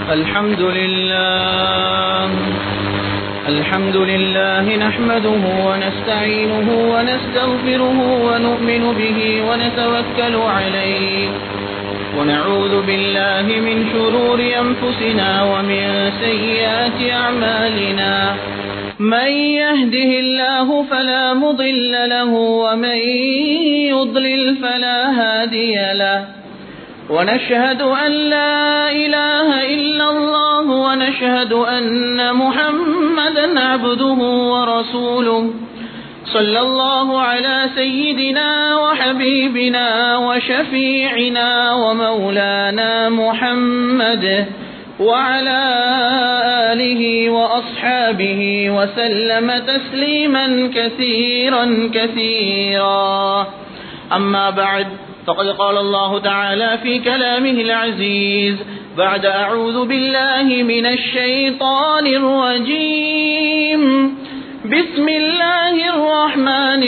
الحمد لله الحمد لله نحمده ونستعينه ونستغفره ونؤمن به ونتوكل عليه ونعوذ بالله من شرور أنفسنا ومن سيئات أعمالنا من يهده الله فلا مضل له ومن يضلل فلا هادي له ونشهد أن لا إله إلا الله ونشهد أن محمدا عبده ورسوله صلى الله على سيدنا وحبيبنا وشفيعنا ومولانا محمد وعلى آله وأصحابه وسلم تسليما كثيرا كثيرا أما بعد فقد قال الله تعالى في كلامه العزيز بعد أعوذ بالله من الشيطان الرجيم بسم الله الرحمن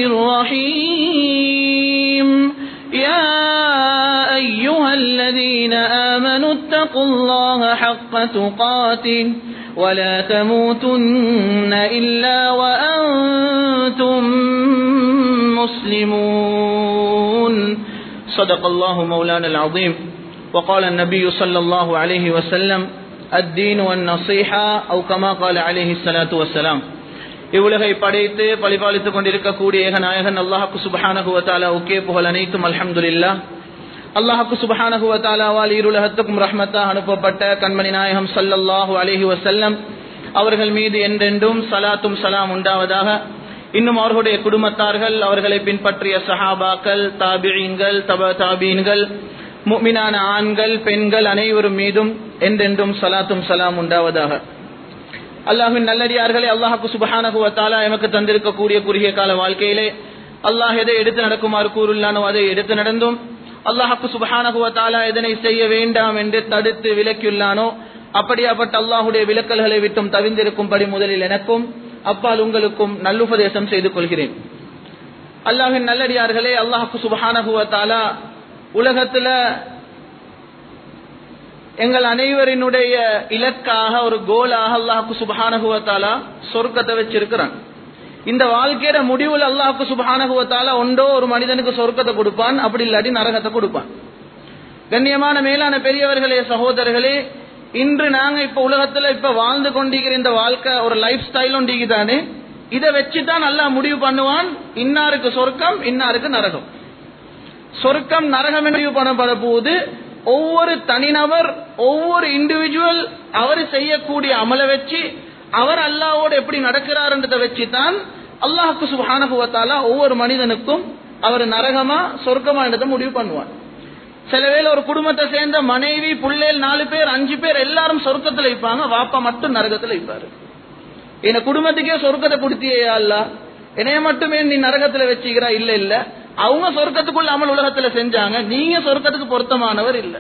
الرحيم يا أيها الذين آمنوا اتقوا الله حق تقاته ولا تموتن إلا وأنتم مسلمون صدق الله مولانا العظيم وقال النبي صلى الله عليه وسلم الدين والنصيحة أو كما قال عليه الصلاة والسلام இவ்வுலகை படைத்து பழிபாலித்துக் கொண்டிருக்கக்கூடிய ஏக நாயகன் அல்லாஹாக்கு சுபஹானகுவத்தாலாவுக்கே புகழ் அனைத்தும் அல்ஹம்துலில்லா அல்லாஹாக்கு சுபஹானகுவத்தாலாவால் இருலகத்துக்கும் ரஹ்மத்தாக அனுப்பப்பட்ட கண்மணி நாயகம் சல்லல்லாஹு அலஹி வசல்லம் அவர்கள் மீது என்றென்றும் சலாத்தும் சலாம் உண்டாவதாக இன்னும் அவர்களுடைய குடும்பத்தார்கள் அவர்களை பின்பற்றிய சஹாபாக்கள் தாபியீன்கள் தப தாபீன்கள் முக்மினான ஆண்கள் பெண்கள் அனைவரும் மீதும் என்றென்றும் சலாத்தும் சலாம் உண்டாவதாக அல்லாஹின் நல்லடியார்களே அல்லாஹுக்கு சுபஹானகுவத்தாலா எமக்கு தந்திருக்கக்கூடிய குறுகிய கால வாழ்க்கையிலே அல்லாஹ் எதை எடுத்து நடக்குமாறு கூறுள்ளானோ அதை எடுத்து நடந்தும் அல்லாஹுக்கு சுபஹானகுவத்தாலா எதனை செய்ய வேண்டாம் என்று தடுத்து விலக்கியுள்ளானோ அப்படியாப்பட்ட அல்லாஹுடைய விலக்கல்களை விட்டும் தவிந்திருக்கும்படி முதலில் எனக்கும் அப்பால் உங்களுக்கும் நல்லுபதேசம் செய்து கொள்கிறேன் அல்லாஹின் நல்லடியார்களே அல்லாஹுக்கு சுபஹானகுவத்தாலா உலகத்துல எங்கள் அனைவரினுடைய இலக்காக ஒரு கோலாக அல்லாஹுக்கு சுபஹானகுவத்தாலா சொர்க்கத்தை வச்சிருக்கிறான் இந்த வாழ்க்கையில முடிவில் அல்லாஹுக்கு சுபஹானகுவத்தாலா ஒன்றோ ஒரு மனிதனுக்கு சொர்க்கத்தை கொடுப்பான் அப்படி இல்லாட்டி நரகத்தை கொடுப்பான் கண்ணியமான மேலான பெரியவர்களே சகோதரர்களே இன்று நாங்க இப்ப உலகத்துல இப்ப வாழ்ந்து கொண்டிருக்கிற இந்த வாழ்க்கை ஒரு லைஃப் ஸ்டைல் ஒன்றிக்குதானே இதை வச்சுதான் நல்லா முடிவு பண்ணுவான் இன்னாருக்கு சொர்க்கம் இன்னாருக்கு நரகம் சொர்க்கம் நரகம் என்று முடிவு பண்ணப்பட போது ஒவ்வொரு தனிநபர் ஒவ்வொரு இண்டிவிஜுவல் அவர் செய்யக்கூடிய அமலை வச்சு அவர் அல்லாவோடு எப்படி நடக்கிறார்ன்றதை வச்சு தான் அல்லாஹுக்கு சுபானுபவத்தால ஒவ்வொரு மனிதனுக்கும் அவர் நரகமா சொர்க்கமா என்றதை முடிவு பண்ணுவார் சில வேளை ஒரு குடும்பத்தை சேர்ந்த மனைவி புள்ளேல் நாலு பேர் அஞ்சு பேர் எல்லாரும் சொர்க்கத்துல வைப்பாங்க வாப்பா மட்டும் நரகத்துல வைப்பாரு என் குடும்பத்துக்கே சொர்க்கத்தை கொடுத்தியே அல்ல என்னைய மட்டுமே நீ நரகத்துல வச்சுக்கிறா இல்ல இல்ல அவங்க சொர்க்கத்துக்குள்ள அமல் உலகத்துல செஞ்சாங்க நீங்க சொர்க்கத்துக்கு பொருத்தமானவர் இல்ல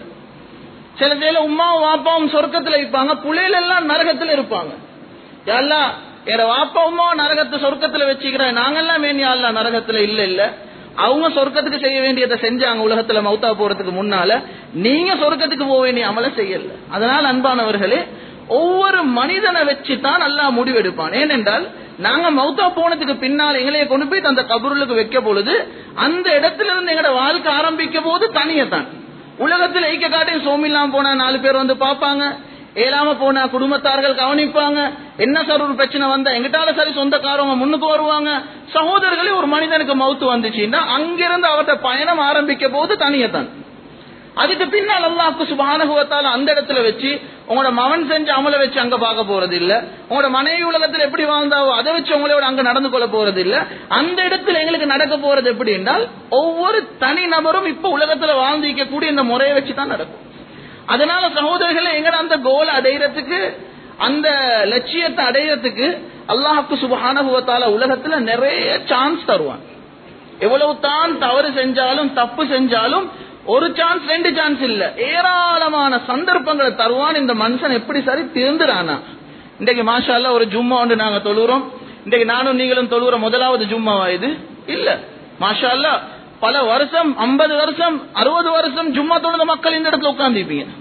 சில வேளை உமாவும் வாப்பாவும் சொர்க்கத்துல வைப்பாங்க புள்ளையில எல்லாம் நரகத்துல இருப்பாங்க எல்லாம் என் வாப்பா உமாவும் நரகத்தை சொர்க்கத்துல வச்சுக்கிற நாங்கெல்லாம் வேண்டிய அல்ல நரகத்துல இல்ல இல்ல அவங்க சொர்க்கத்துக்கு செய்ய வேண்டியதை செஞ்சாங்க உலகத்துல மௌத்தா போறதுக்கு முன்னால நீங்க சொர்க்கத்துக்கு போக வேண்டிய அமலை செய்யல அதனால் அன்பானவர்களே ஒவ்வொரு மனிதனை வச்சு தான் நல்லா முடிவெடுப்பான் ஏனென்றால் நாங்க மௌத்தா போனதுக்கு பின்னால் எங்களைய கொண்டு போய் அந்த கபருளுக்கு வைக்க பொழுது அந்த இடத்துல இருந்து எங்களோட வாழ்க்கை ஆரம்பிக்க போது தனியே தான் உலகத்தில் ஐக்க காட்டையும் சோமில்லாம் போனா நாலு பேர் வந்து பார்ப்பாங்க ஏலாம போனா குடும்பத்தார்கள் கவனிப்பாங்க என்ன சார் ஒரு பிரச்சனை வந்தா எங்கிட்டால சரி சொந்தக்காரவங்க முன்னுக்கு வருவாங்க சகோதரர்களே ஒரு மனிதனுக்கு மவுத்து வந்துச்சுன்னா அங்கிருந்து அவர்கிட்ட பயணம் ஆரம்பிக்க போது தனியே தான் அதுக்கு பின்னால் அல்லாஹ்க்கு சுபானுகுவத்தால அந்த இடத்துல வச்சு உங்களோட மகன் செஞ்ச அமலை வச்சு அங்க பார்க்க போறது இல்ல உங்களோட மனைவி உலகத்துல எப்படி வாழ்ந்தாவோ அதை வச்சு உங்களோட அங்க நடந்து கொள்ள போறது இல்ல அந்த இடத்துல எங்களுக்கு நடக்க போறது எப்படி என்றால் ஒவ்வொரு தனி நபரும் இப்ப உலகத்துல வாழ்ந்திருக்க கூடிய இந்த முறையை வச்சு தான் நடக்கும் அதனால சகோதரர்களை எங்கட அந்த கோல் அடையிறதுக்கு அந்த லட்சியத்தை அடையிறதுக்கு அல்லாஹுக்கு சுபஹானகுவத்தால உலகத்துல நிறைய சான்ஸ் தருவான் எவ்வளவு தான் தவறு செஞ்சாலும் தப்பு செஞ்சாலும் ஒரு சான்ஸ் ரெண்டு சான்ஸ் இல்ல ஏராளமான சந்தர்ப்பங்களை தருவான் இந்த மனுஷன் எப்படி சரி திருந்துறானா இன்றைக்கு மாஷா அல்லாஹ் ஒரு ஜும்மா ஒன்று நாங்க தொழுகிறோம் இன்றைக்கு நானும் நீங்களும் தொழுகிற முதலாவது ஜும்மாவா இது இல்ல மாஷா அல்லாஹ் பல வருஷம் ஐம்பது வருஷம் அறுபது வருஷம் ஜும்மா தொழுத மக்கள் இந்த இடத்துல உட்கார்ந்துருப்பீங்க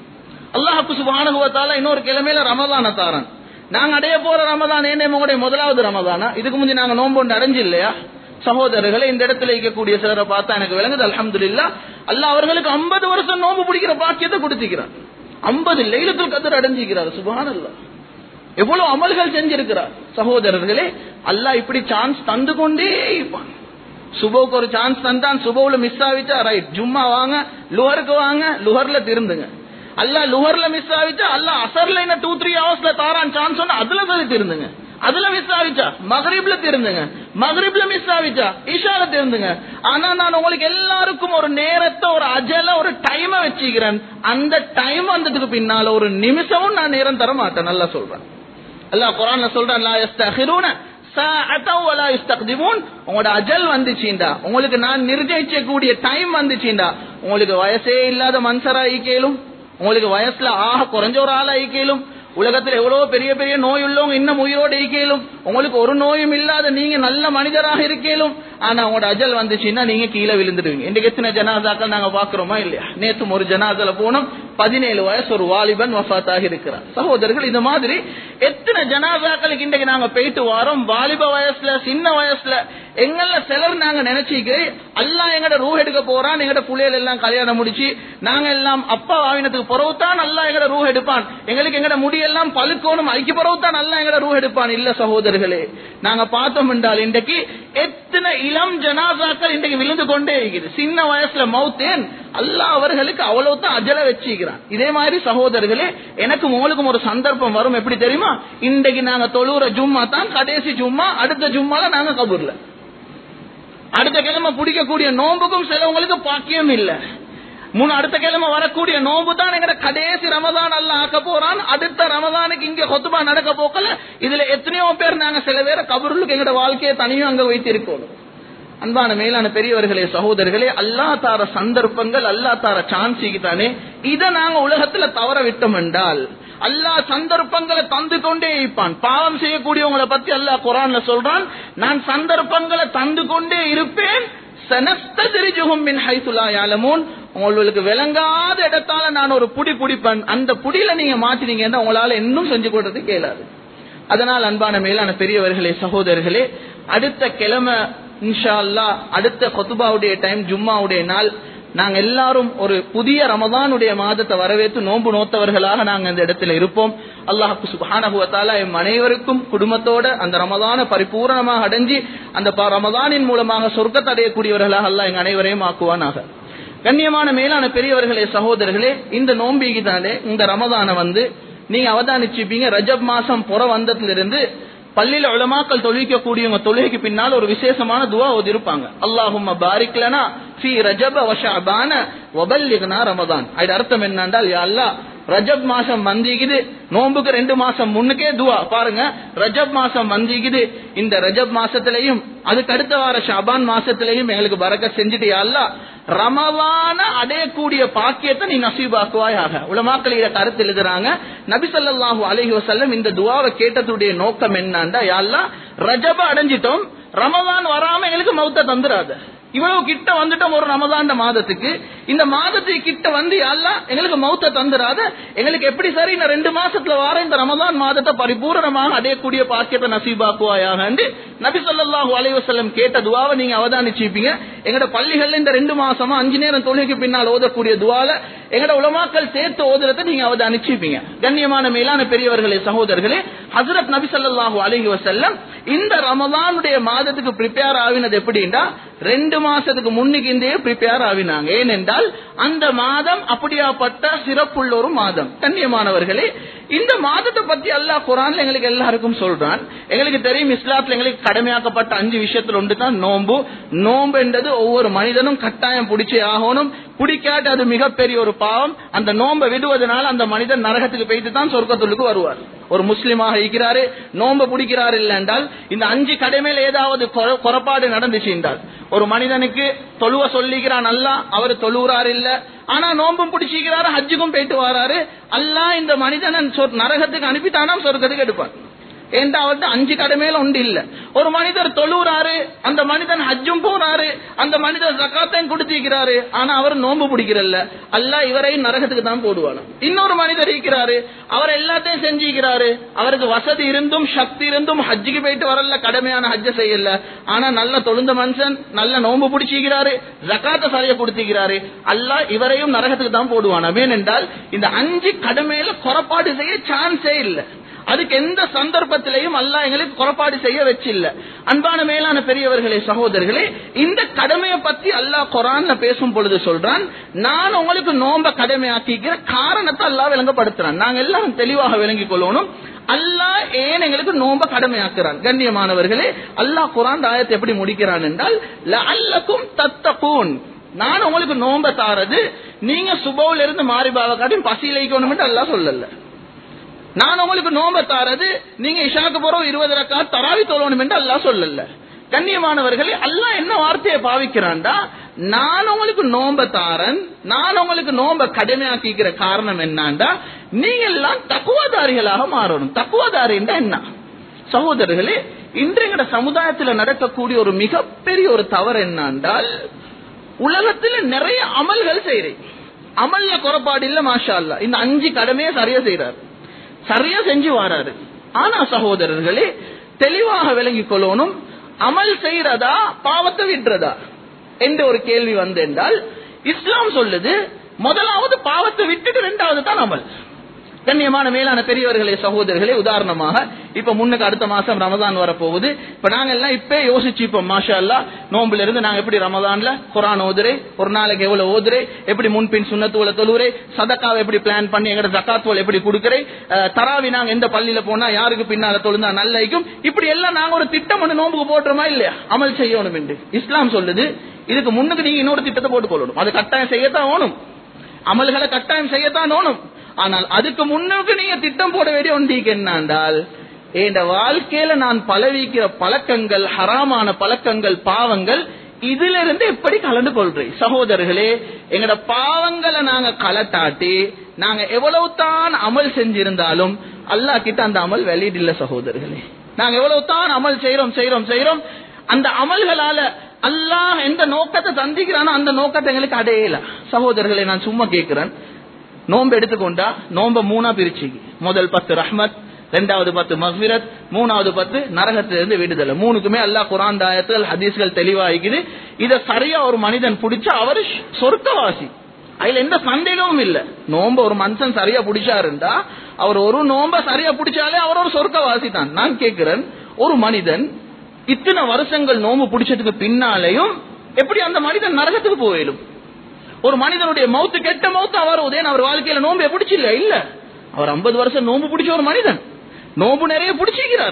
அல்லாஹுக்கு சுபானுகுவத்தால இன்னொரு கிழமையில ரமதான தாரன் நாங்க அடைய போற ரமதான் ஏன் உங்களுடைய முதலாவது ரமதானா இதுக்கு முந்தி நாங்க நோன்பு ஒன்று அடைஞ்சு இல்லையா சகோதரர்களை இந்த இடத்துல இருக்கக்கூடிய சிலரை பார்த்தா எனக்கு விளங்குது அல்ஹம்துலில்லா அல்லாஹ் அவர்களுக்கு 50 வருஷம் நோன்பு பிடிக்கிற பாக்கியத்தை கொடுத்திக்கிறார் 50 லைலத்துல் கதர் அடைஞ்சிக்கிறார் சுபஹானல்லாஹ் எவ்வளவு அமல்கள் செஞ்சிருக்கிறார் சகோதரர்களே அல்லாஹ் இப்படி சான்ஸ் தந்து கொண்டே இருப்பான் சுபோக்கு ஒரு சான்ஸ் தந்தான் சுபோவில் மிஸ் ஆகிச்சா ரைட் ஜும்மா வாங்க லுஹருக்கு வாங்க லுஹர்ல திருந்துங்க அல்ல லுஹர்ல மிஸ் ஆகிச்சா அல்ல அசர்ல என்ன டூ த்ரீ ஹவர்ஸ்ல தாரான் சான்ஸ் சொன்னா அதுல சரி திருந்துங்க அதுல மிஸ் ஆகிச்சா மகரிப்ல திருந்துங்க மகரிப்ல மிஸ் ஆகிச்சா இஷால திருந்துங்க ஆனா நான் உங்களுக்கு எல்லாருக்கும் ஒரு நேரத்தை ஒரு அஜல ஒரு டைம வச்சுக்கிறேன் அந்த டைம் வந்ததுக்கு பின்னால ஒரு நிமிஷமும் நான் நேரம் தர மாட்டேன் நல்லா சொல்றேன் அல்லாஹ் குரான்ல சொல்றான் லா யஸ்தகிரூன சாஅத்தன் வலா யஸ்தக்திமூன் உங்களோட அஜல் வந்துச்சுண்டா உங்களுக்கு நான் நிர்ணயிக்கக்கூடிய டைம் வந்துச்சுண்டா உங்களுக்கு வயசே இல்லாத மனுஷரா ஈக்கேலும் உங்களுக்கு வயசுல ஆக குறைஞ்ச ஒரு ஆளா ஈக்கேலும் உலகத்துல எவ்வளவு பெரிய பெரிய நோய் உள்ளவங்க இன்னும் உயிரோடு இருக்கேலும் உங்களுக்கு ஒரு நோயும் இல்லாத நீங்க நல்ல மனிதராக இருக்கேலும் ஆனா உங்களோட அஜல் வந்துச்சுன்னா நீங்க கீழே விழுந்துடுவீங்க இன்றைக்கு எத்தனை ஜனாதாக்கள் நாங்க பாக்குறோமா இல்லையா நேத்து ஒரு ஜனாதால போனோம் பதினேழு வயசு ஒரு வாலிபன் வஃபாத்தாக இருக்கிறார் சகோதரர்கள் இந்த மாதிரி எத்தனை ஜனாதாக்களுக்கு இன்றைக்கு நாங்க போயிட்டு வரோம் வாலிப வயசுல சின்ன வயசுல எங்கள சிலர் நாங்க நினைச்சிக்கிறேன் அல்லாஹ் எங்கட ரூ எடுக்க போறான் எங்கட புள்ளைகள் எல்லாம் கல்யாணம் முடிச்சு நாங்க எல்லாம் அப்பா வாவினத்துக்கு பிறகுதான் அல்லாஹ் எங்கட ரூ எடுப்பான் எங்களுக்கு எங்கட முடியெல்லாம் பழுக்கணும் ஐக்கு பிறகுதான் அல்லாஹ் எங்கட ரூ எடுப்பான் இல்ல சகோதரர்களே நாங்க பார்த்தோம் என்றால் இன்றைக்கு எத்தனை இளம் ஜனாசாக்கள் இன்றைக்கு விழுந்து கொண்டே இருக்குது சின்ன வயசுல மௌத்தேன் அல்லாஹ் அவர்களுக்கு அவ்வளவு தான் அஜல வச்சுக்கிறான் இதே மாதிரி சகோதரர்களே எனக்கும் உங்களுக்கும் ஒரு சந்தர்ப்பம் வரும் எப்படி தெரியுமா இன்றைக்கு நாங்க தொழுற ஜும்மா தான் கடைசி ஜும்மா அடுத்த ஜும்மால நாங்க கபூர்ல அடுத்த கிழமை பிடிக்கக்கூடிய நோம்புக்கும் சிலவங்களுக்கு பாக்கியம் இல்ல மூணு அடுத்த கிழமை வரக்கூடிய நோம்பு தான் எங்கட கடைசி ரமதான் அல்ல ஆக்க போறான் அடுத்த ரமதானுக்கு இங்க கொத்துபா நடக்க போக்கல இதுல எத்தனையோ பேர் நாங்க சில பேரை கபருளுக்கு எங்கட வாழ்க்கையை தனியும் அங்க வைத்திருக்கோம் அன்பான மேலான பெரியவர்களே சகோதரர்களே அல்லா தார சந்தர்ப்பங்கள் அல்லா தார சான்ஸிக்கு தானே இதை நாங்க உலகத்துல தவற விட்டோம் என்றால் அல்லாஹ் சந்தர்ப்பங்களை தந்து கொண்டே இருப்பான் பாவம் செய்யக்கூடியவங்களை பத்தி அல்லாஹ் குரான்ல சொல்றான் நான் சந்தர்ப்பங்களை தந்து கொண்டே இருப்பேன் சனஸ்தரிஜுகும் மின் ஹைசுலா யாலமூன் உங்களுக்கு விளங்காத இடத்தால நான் ஒரு புடி புடிப்பேன் அந்த புடியில நீங்க மாத்தினீங்கன்னா உங்களால இன்னும் செஞ்சு கொடுறது கேளாது அதனால் அன்பான மேலான பெரியவர்களே சகோதரர்களே அடுத்த கிழமை இன்ஷா அல்லா அடுத்த கொத்துபாவுடைய டைம் ஜும்மாவுடைய நாள் நாங்க எல்லாரும் ஒரு புதிய ரமதானுடைய மாதத்தை வரவேற்று நோன்பு நோத்தவர்களாக நாங்க இந்த இடத்துல இருப்போம் அல்லாஹு சுபானகுவத்தால எம் அனைவருக்கும் குடும்பத்தோட அந்த ரமதான பரிபூரணமாக அடைஞ்சு அந்த ப- ரமதானின் மூலமாக சொர்க்கத்தை அடையக்கூடியவர்களாக அல்லாஹ் எங்க அனைவரையும் ஆக்குவானாக கண்ணியமான மேலான பெரியவர்களே சகோதரர்களே இந்த நோம்பிக்கு தானே இந்த ரமதான வந்து நீங்க அவதானிச்சிப்பீங்க ரஜப் மாசம் புற வந்ததிலிருந்து பள்ளியில உலமாக்கள் தொழுவிக்கக்கூடியவங்க தொழுகைக்கு பின்னால் ஒரு விசேஷமான துவா ஓதிருப்பாங்க அல்லாஹும்ம பாரிக்லனா ஃபி ரஜப வஷஅபான வபல்லிக்னா ரமதான் அது அர்த்தம் என்னன்றால் யா அல்லாஹ் ரஜப் மாசம் வந்திக்குது நோன்புக்கு ரெண்டு மாசம் முன்னுக்கே துவா பாருங்க ரஜப் மாசம் வந்திக்குது இந்த ரஜப் மாசத்திலையும் அதுக்கு அடுத்த வார ஷாபான் மாசத்திலையும் எங்களுக்கு பறக்க செஞ்சுட்டு யா அல்லாஹ் ரமவான அடையக்கூடிய பாக்கியத்தை நீ நசீபாக்குவாயாக உலமாக்கள் இத கருத்து எழுதுறாங்க நபி ஸல்லல்லாஹு அலைஹி வஸல்லம் இந்த துவாவை கேட்டதுடைய நோக்கம் என்னன்னா யா அல்லாஹ் ரஜப அடைஞ்சிட்டோம் ரமதான் வராம எங்களுக்கு மௌத்த தந்துராத இவ்வளவு கிட்ட வந்துட்டோம் ஒரு ரமதாண்ட மாதத்துக்கு இந்த மாதத்துக்கு கிட்ட வந்து எல்லாம் எங்களுக்கு மௌத்த தந்துராத எங்களுக்கு எப்படி சரி இந்த ரெண்டு மாசத்துல வார இந்த ரமதான் மாதத்தை பரிபூரணமாக அடையக்கூடிய பாக்கியத்தை நசீபாக்குவாயாக நபி ஸல்லல்லாஹு அலைஹி வஸல்லம் கேட்ட துவாவை நீங்க அவதானிச்சிப்பீங்க எங்கட பள்ளிகள்ல இந்த ரெண்டு மாசமா அஞ்சு நேரம் தொழுகைக்கு பின்னால் ஓதக்கூடிய துவால எங்கட உலமாக்கள் சேர்த்து ஓதுறதை நீங்க அவதானிச்சிப்பீங்க கண்ணியமான மேலான பெரியவர்களே சகோதரர்களே ஹஜரத் நபி ஸல்லல்லாஹு அலைஹி வஸல்லம் இந்த ரமதானுடைய மாதத்துக்கு ப்ரிப்பேர் ஆவினது எப்படின்னா ரெண்டு மாசத்துக்கு முன்னுக்கு இருந்தே ப்ரிப்பேர் ஆவினாங்க ஏனென்றால் அந்த மாதம் அப்படியாப்பட்ட சிறப்புள்ள ஒரு மாதம் கண்ணியமானவர்களே இந்த மாதத்தை பத்தி அல்லாஹ் குரான்ல எங்களுக்கு எல்லாருக்கும் சொல்றான் எங்களுக்கு தெரியும் இஸ்லாத்துல எங்களுக்கு கடமையாக்கப்பட்ட அஞ்சு விஷயத்துல ஒன்று தான் நோன்பு நோன்பு என்றது ஒவ்வொரு மனிதனும் கட்டாயம் பிடிச்சே ஆகணும் பிடிக்காட்டு அது மிகப்பெரிய ஒரு பாவம் அந்த நோன்பை விடுவதனால அந்த மனிதன் நரகத்துக்கு போயிட்டு தான் சொர்க்கத்துள்ளுக்கு வருவார் ஒரு முஸ்லிமாக இருக்கிறாரு நோன்பு பிடிக்கிறார் இல்லை என்றால் இந்த அஞ்சு கடமையில் ஏதாவது குற- குறைபாடு நடந்துச்சு என்றால் ஒரு மனிதனுக்கு தொழுவ சொல்லிக்கிறான் அல்ல அவர் தொழுகிறார் இல்ல ஆனா நோன்பும் பிடிச்சிக்கிறாரு ஹஜ்ஜுக்கும் போயிட்டு வராரு அல்லாஹ் இந்த மனிதனை சொர்- நரகத்துக்கு அனுப்பிட்டானா சொர்க்கத்துக்கு எடுப்பான் ஏண்டா அவர்கிட்ட அஞ்சு கடமையில உண்டு இல்ல ஒரு மனிதர் தொழுறாரு அந்த மனிதன் ஹஜ்ஜும் போறாரு அந்த மனிதர் ஜக்காத்தையும் கொடுத்திருக்கிறாரு ஆனா அவர் நோன்பு பிடிக்கிறல்ல அல்லாஹ் இவரையும் நரகத்துக்கு தான் போடுவானா இன்னொரு மனிதர் இருக்கிறாரு அவர் எல்லாத்தையும் செஞ்சுக்கிறாரு அவருக்கு வசதி இருந்தும் சக்தி இருந்தும் ஹஜ்ஜுக்கு போயிட்டு வரல கடமையான ஹஜ்ஜ செய்யல ஆனா நல்ல தொழுந்த மனுஷன் நல்ல நோன்பு பிடிச்சிக்கிறாரு ஜக்காத்த சரியா கொடுத்திருக்கிறாரு அல்லாஹ் இவரையும் நரகத்துக்கு தான் போடுவானா ஏனென்றால் இந்த அஞ்சு கடமையில குறப்பாடு செய்ய சான்ஸே இல்லை அதுக்கு எந்த சந்தர்ப்பத்திலையும் அல்லாஹ் எங்களுக்கு குறப்பாடு செய்ய வச்சில்ல அன்பான மேலான பெரியவர்களே சகோதரர்களே இந்த கடமையை பத்தி அல்லாஹ் குரான்ல பேசும் பொழுது சொல்றான் நான் உங்களுக்கு நோம்ப கடமையாக்கிக்கிற காரணத்தை அல்லாஹ் விளங்கப்படுத்துறான் நாங்க எல்லாரும் தெளிவாக விளங்கிக் கொள்ளணும் அல்லாஹ் ஏன் எங்களுக்கு நோம்ப கடமையாக்குறான் கண்ணியமானவர்களே அல்லாஹ் குரான் ஆயத்தை எப்படி முடிக்கிறான் என்றால் லஅல்லக்கும் தத்தகூன் நான் உங்களுக்கு நோம்ப தாரது நீங்க சுபவுல இருந்து மாறிபாவ காட்டி பசியிலைக்கணும் அல்லாஹ் சொல்லல நான் உங்களுக்கு நோம்ப தாரது நீங்க இஷாக்கு போறோம் இருபது ரக்கா தராவி தொழணும் என்று அல்லாஹ் சொல்லல கண்ணியமானவர்களே அல்லாஹ் என்ன வார்த்தையை பாவிக்கிறான்டா நான் உங்களுக்கு நோம்ப தாரன் நான் உங்களுக்கு நோம்ப கடுமையாக்கிக்கிற காரணம் என்னண்டா நீங்க எல்லாம் தக்குவாதாரிகளாக மாறணும் தக்குவாதாரின்னா என்ன சகோதரர்களே இன்றைய சமுதாயத்தில் நடக்கக்கூடிய ஒரு மிகப்பெரிய ஒரு தவறு என்னன்றால் உலகத்தில் நிறைய அமல்கள் செய்யறேன் அமல்ல குறைபாடு இல்ல மாஷா அல்லா இந்த அஞ்சு கடமையை சரியா செய்யறாரு சரியா செஞ்சு வராரு ஆனா சகோதரர்களே தெளிவாக விளங்கிக் கொள்ளணும் அமல் செய்யறதா பாவத்தை விடுறதா என்ற ஒரு கேள்வி வந்து என்றால் இஸ்லாம் சொல்லுது முதலாவது பாவத்தை விட்டுட்டு ரெண்டாவது தான் அமல் கண்ணியமான மேலான பெரியவர்களே சகோதரர்களே உதாரணமாக இப்ப முன்னுக்கு அடுத்த மாசம் ரமதான் வரப்போகுது இப்ப நாங்க எல்லாம் இப்ப யோசிச்சு இப்ப மாஷா அல்லா நோம்புல இருந்து நாங்க எப்படி ரமதான்ல குரான் ஓதுறே ஒரு நாளைக்கு எவ்வளவு ஓதுறே எப்படி முன்பின் சுண்ணத்துவல தொழுறே சதக்காவை எப்படி பிளான் பண்ணி எங்கட ஜக்காத்துவல் எப்படி கொடுக்கறே அஹ், தராவி நாங்க எந்த பள்ளியில போனா யாருக்கு பின்னால தொழுந்தா நல்லைக்கும் இப்படி எல்லாம் நாங்க ஒரு திட்டம் ஒண்ணு நோம்புக்கு போட்டுறோமா இல்லையா அமல் செய்யணும் என்று இஸ்லாம் சொல்லுது இதுக்கு முன்னுக்கு நீங்க இன்னொரு திட்டத்தை போட்டு கொள்ளணும் அது கட்டாயம் செய்யத்தான் ஓணும் அமல்களை கட்டாயம் செய்யத்தான் ஓணும் ஆனால் அதுக்கு முன்னுக்கு நீங்க திட்டம் போட வேண்டிய ஒன்றிக்கு என்னண்டால் என் வாழ்க்கையில நான் பழவிக்கிற பழக்கங்கள் ஹராமான பழக்கங்கள் பாவங்கள் இதுல இருந்து எப்படி கலந்து கொள்றேன் சகோதரர்களே எங்கட பாவங்களை நாங்க கலட்டாட்டி நாங்க எவ்வளவு தான் அமல் செஞ்சிருந்தாலும் அல்லாஹ் கிட்ட அந்த அமல் வெளியிட இல்ல சகோதரர்களே நாங்க எவ்வளவு தான் அமல் செய்யறோம் செய்யறோம் செய்யறோம் அந்த அமல்களால அல்லாஹ் எந்த நோக்கத்தை சந்திக்கிறானோ அந்த நோக்கத்தை எங்களுக்கு அடையல சகோதரர்களை நான் சும்மா கேட்கிறேன் நோன்பு எடுத்துக்கொண்டா நோம்ப மூணா பிரிச்சு முதல் பத்து ரஹ்மத் ரெண்டாவது பத்து மஹ்விரத் மூணாவது பத்து நரகத்திலிருந்து விடுதலை மூணுக்குமே அல்லாஹ் குரான் தாயத்துகள் ஹதீஸ்கள் தெளிவாகிக்குது இத சரியா ஒரு மனிதன் பிடிச்சா அவர் சொர்க்கவாசி அதுல எந்த சந்தேகமும் இல்ல நோம்ப ஒரு மனுஷன் சரியா பிடிச்சாருந்தா அவர் ஒரு நோம்ப சரியா பிடிச்சாலே அவர் ஒரு சொர்க்கவாசி தான் நான் கேட்கிறேன் ஒரு மனிதன் இத்தனை வருஷங்கள் நோம்பு பிடிச்சதுக்கு பின்னாலேயும் எப்படி அந்த மனிதன் நரகத்துக்கு போயிடும் ஒரு மனிதனுடைய மௌத்து கெட்ட மௌத்து அவர் உதயன் அவர் வாழ்க்கையில நோம்பு பிடிச்சில்ல இல்ல அவர் 50 வருஷம் நோம்பு பிடிச்ச ஒரு மனிதன் நோம்பு நிறைய பிடிச்சிக்கிறார்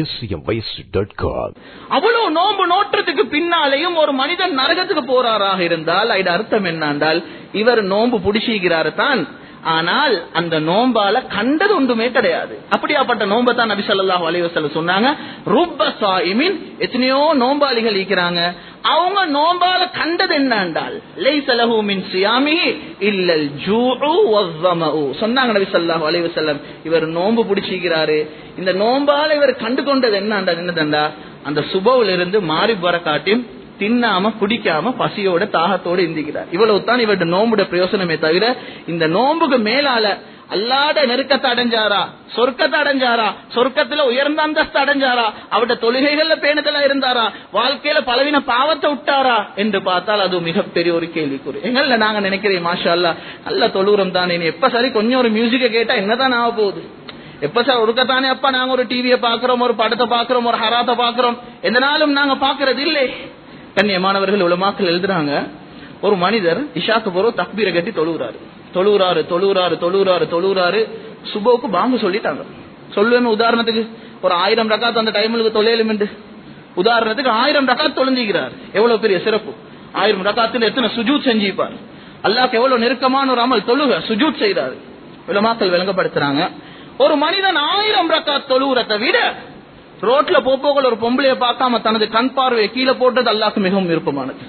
acmvoice.com. அவ்வளவு நோன்பு நோற்றத்துக்கு பின்னாலேயும் ஒரு மனிதன் நரகத்துக்கு போறாராக இருந்தால் அது அர்த்தம் என்னன்றால் இவர் நோன்பு புடிச்சிக்கிறாரு தான் ஆனால் அந்த நோம்பால கண்டது ஒன்றுமே கிடையாது அப்படியாப்பட்ட நோன்பை தான் நபி ஸல்லல்லாஹு அலைஹி வஸல்லம் சொன்னாங்க ருப்ப சாயிமின் எத்தனையோ நோம்பாளிகள் இருக்கிறாங்க அவங்க நோம்பால கண்டது என்னன்றால் லைஸ லஹு மின் சியாமிஹி இல்லல் ஜூஉ வஸ்ஸமஉ சொன்னாங்க நபி ஸல்லல்லாஹு அலைஹி வஸல்லம் இவர் நோன்பு பிடிச்சிக்கிறாரு இந்த நோம்பால இவர் கண்டு கொண்டது என்னண்டா என்னதண்டா அந்த சுபவுல இருந்து மாறி வர காட்டியும் தின்னாம குடிக்காம பசியோட தாகத்தோட இந்திக்கிறார் இவ்வளவு தான் இவருடைய நோம்புட பிரயோசனமே தவிர இந்த நோம்புக்கு மேலால அல்லாத நெருக்கத்தை அடைஞ்சாரா சொர்க்கத்தை அடைஞ்சாரா சொர்க்கத்துல உயர்ந்த அந்தஸ்து அடைஞ்சாரா அவருடைய தொழுகைகள்ல பேணுதலா இருந்தாரா வாழ்க்கையில பலவின பாவத்தை விட்டாரா என்று பார்த்தால் அது மிகப்பெரிய ஒரு கேள்விக்குறி எங்கள்ல நாங்க நினைக்கிறேன் மாஷா அல்லா நல்ல தொழுகிறோம் தானே இனி எப்ப சரி கொஞ்சம் ஒரு மியூசிக்கை கேட்டா என்னதான் ஆக போகுது எப்ப சார் ஒருக்கத்தானே அப்பா நாங்க ஒரு டிவியை பாக்குறோம் ஒரு படத்தை பாக்குறோம் ஒரு ஹராத்தை பாக்குறோம் எந்த நாளும் நாங்க பாக்குறது இல்லை கண்ணியமானவர்கள் உலமாக்கள் எழுதுறாங்க ஒரு மனிதர் இஷாக்கு போறோம் தக்பீரை கட்டி தொழுகிறாரு தொழுகிறாரு தொழுகிறாரு தொழுகிறாரு தொழுகிறாரு சுபோக்கு பாங்கு சொல்லிட்டாங்க சொல்லுவேன் உதாரணத்துக்கு ஒரு ஆயிரம் ரக்காத் அந்த டைமுக்கு தொழிலும் உதாரணத்துக்கு ஆயிரம் ரக்காத் தொழுந்திக்கிறார் எவ்வளவு பெரிய சிறப்பு ஆயிரம் ரக்காத்துல எத்தனை சுஜூத் செஞ்சிப்பார் அல்லாஹ்க்கு எவ்வளவு நெருக்கமான ஒரு அமல் தொழுக சுஜூத் செய்றாரு உலமாக்கள் விளங்கப்படுத்துறாங்க ஒரு மனிதன் ஆயிரம் ரக்காத் தொழுகிறத விட ரோட்ல போப்போக்கள் ஒரு பொம்பளைய பார்க்காம தனது கண் பார்வையை கீழே போட்டது அல்லாஹ்க்கு மிகவும் விருப்பமானது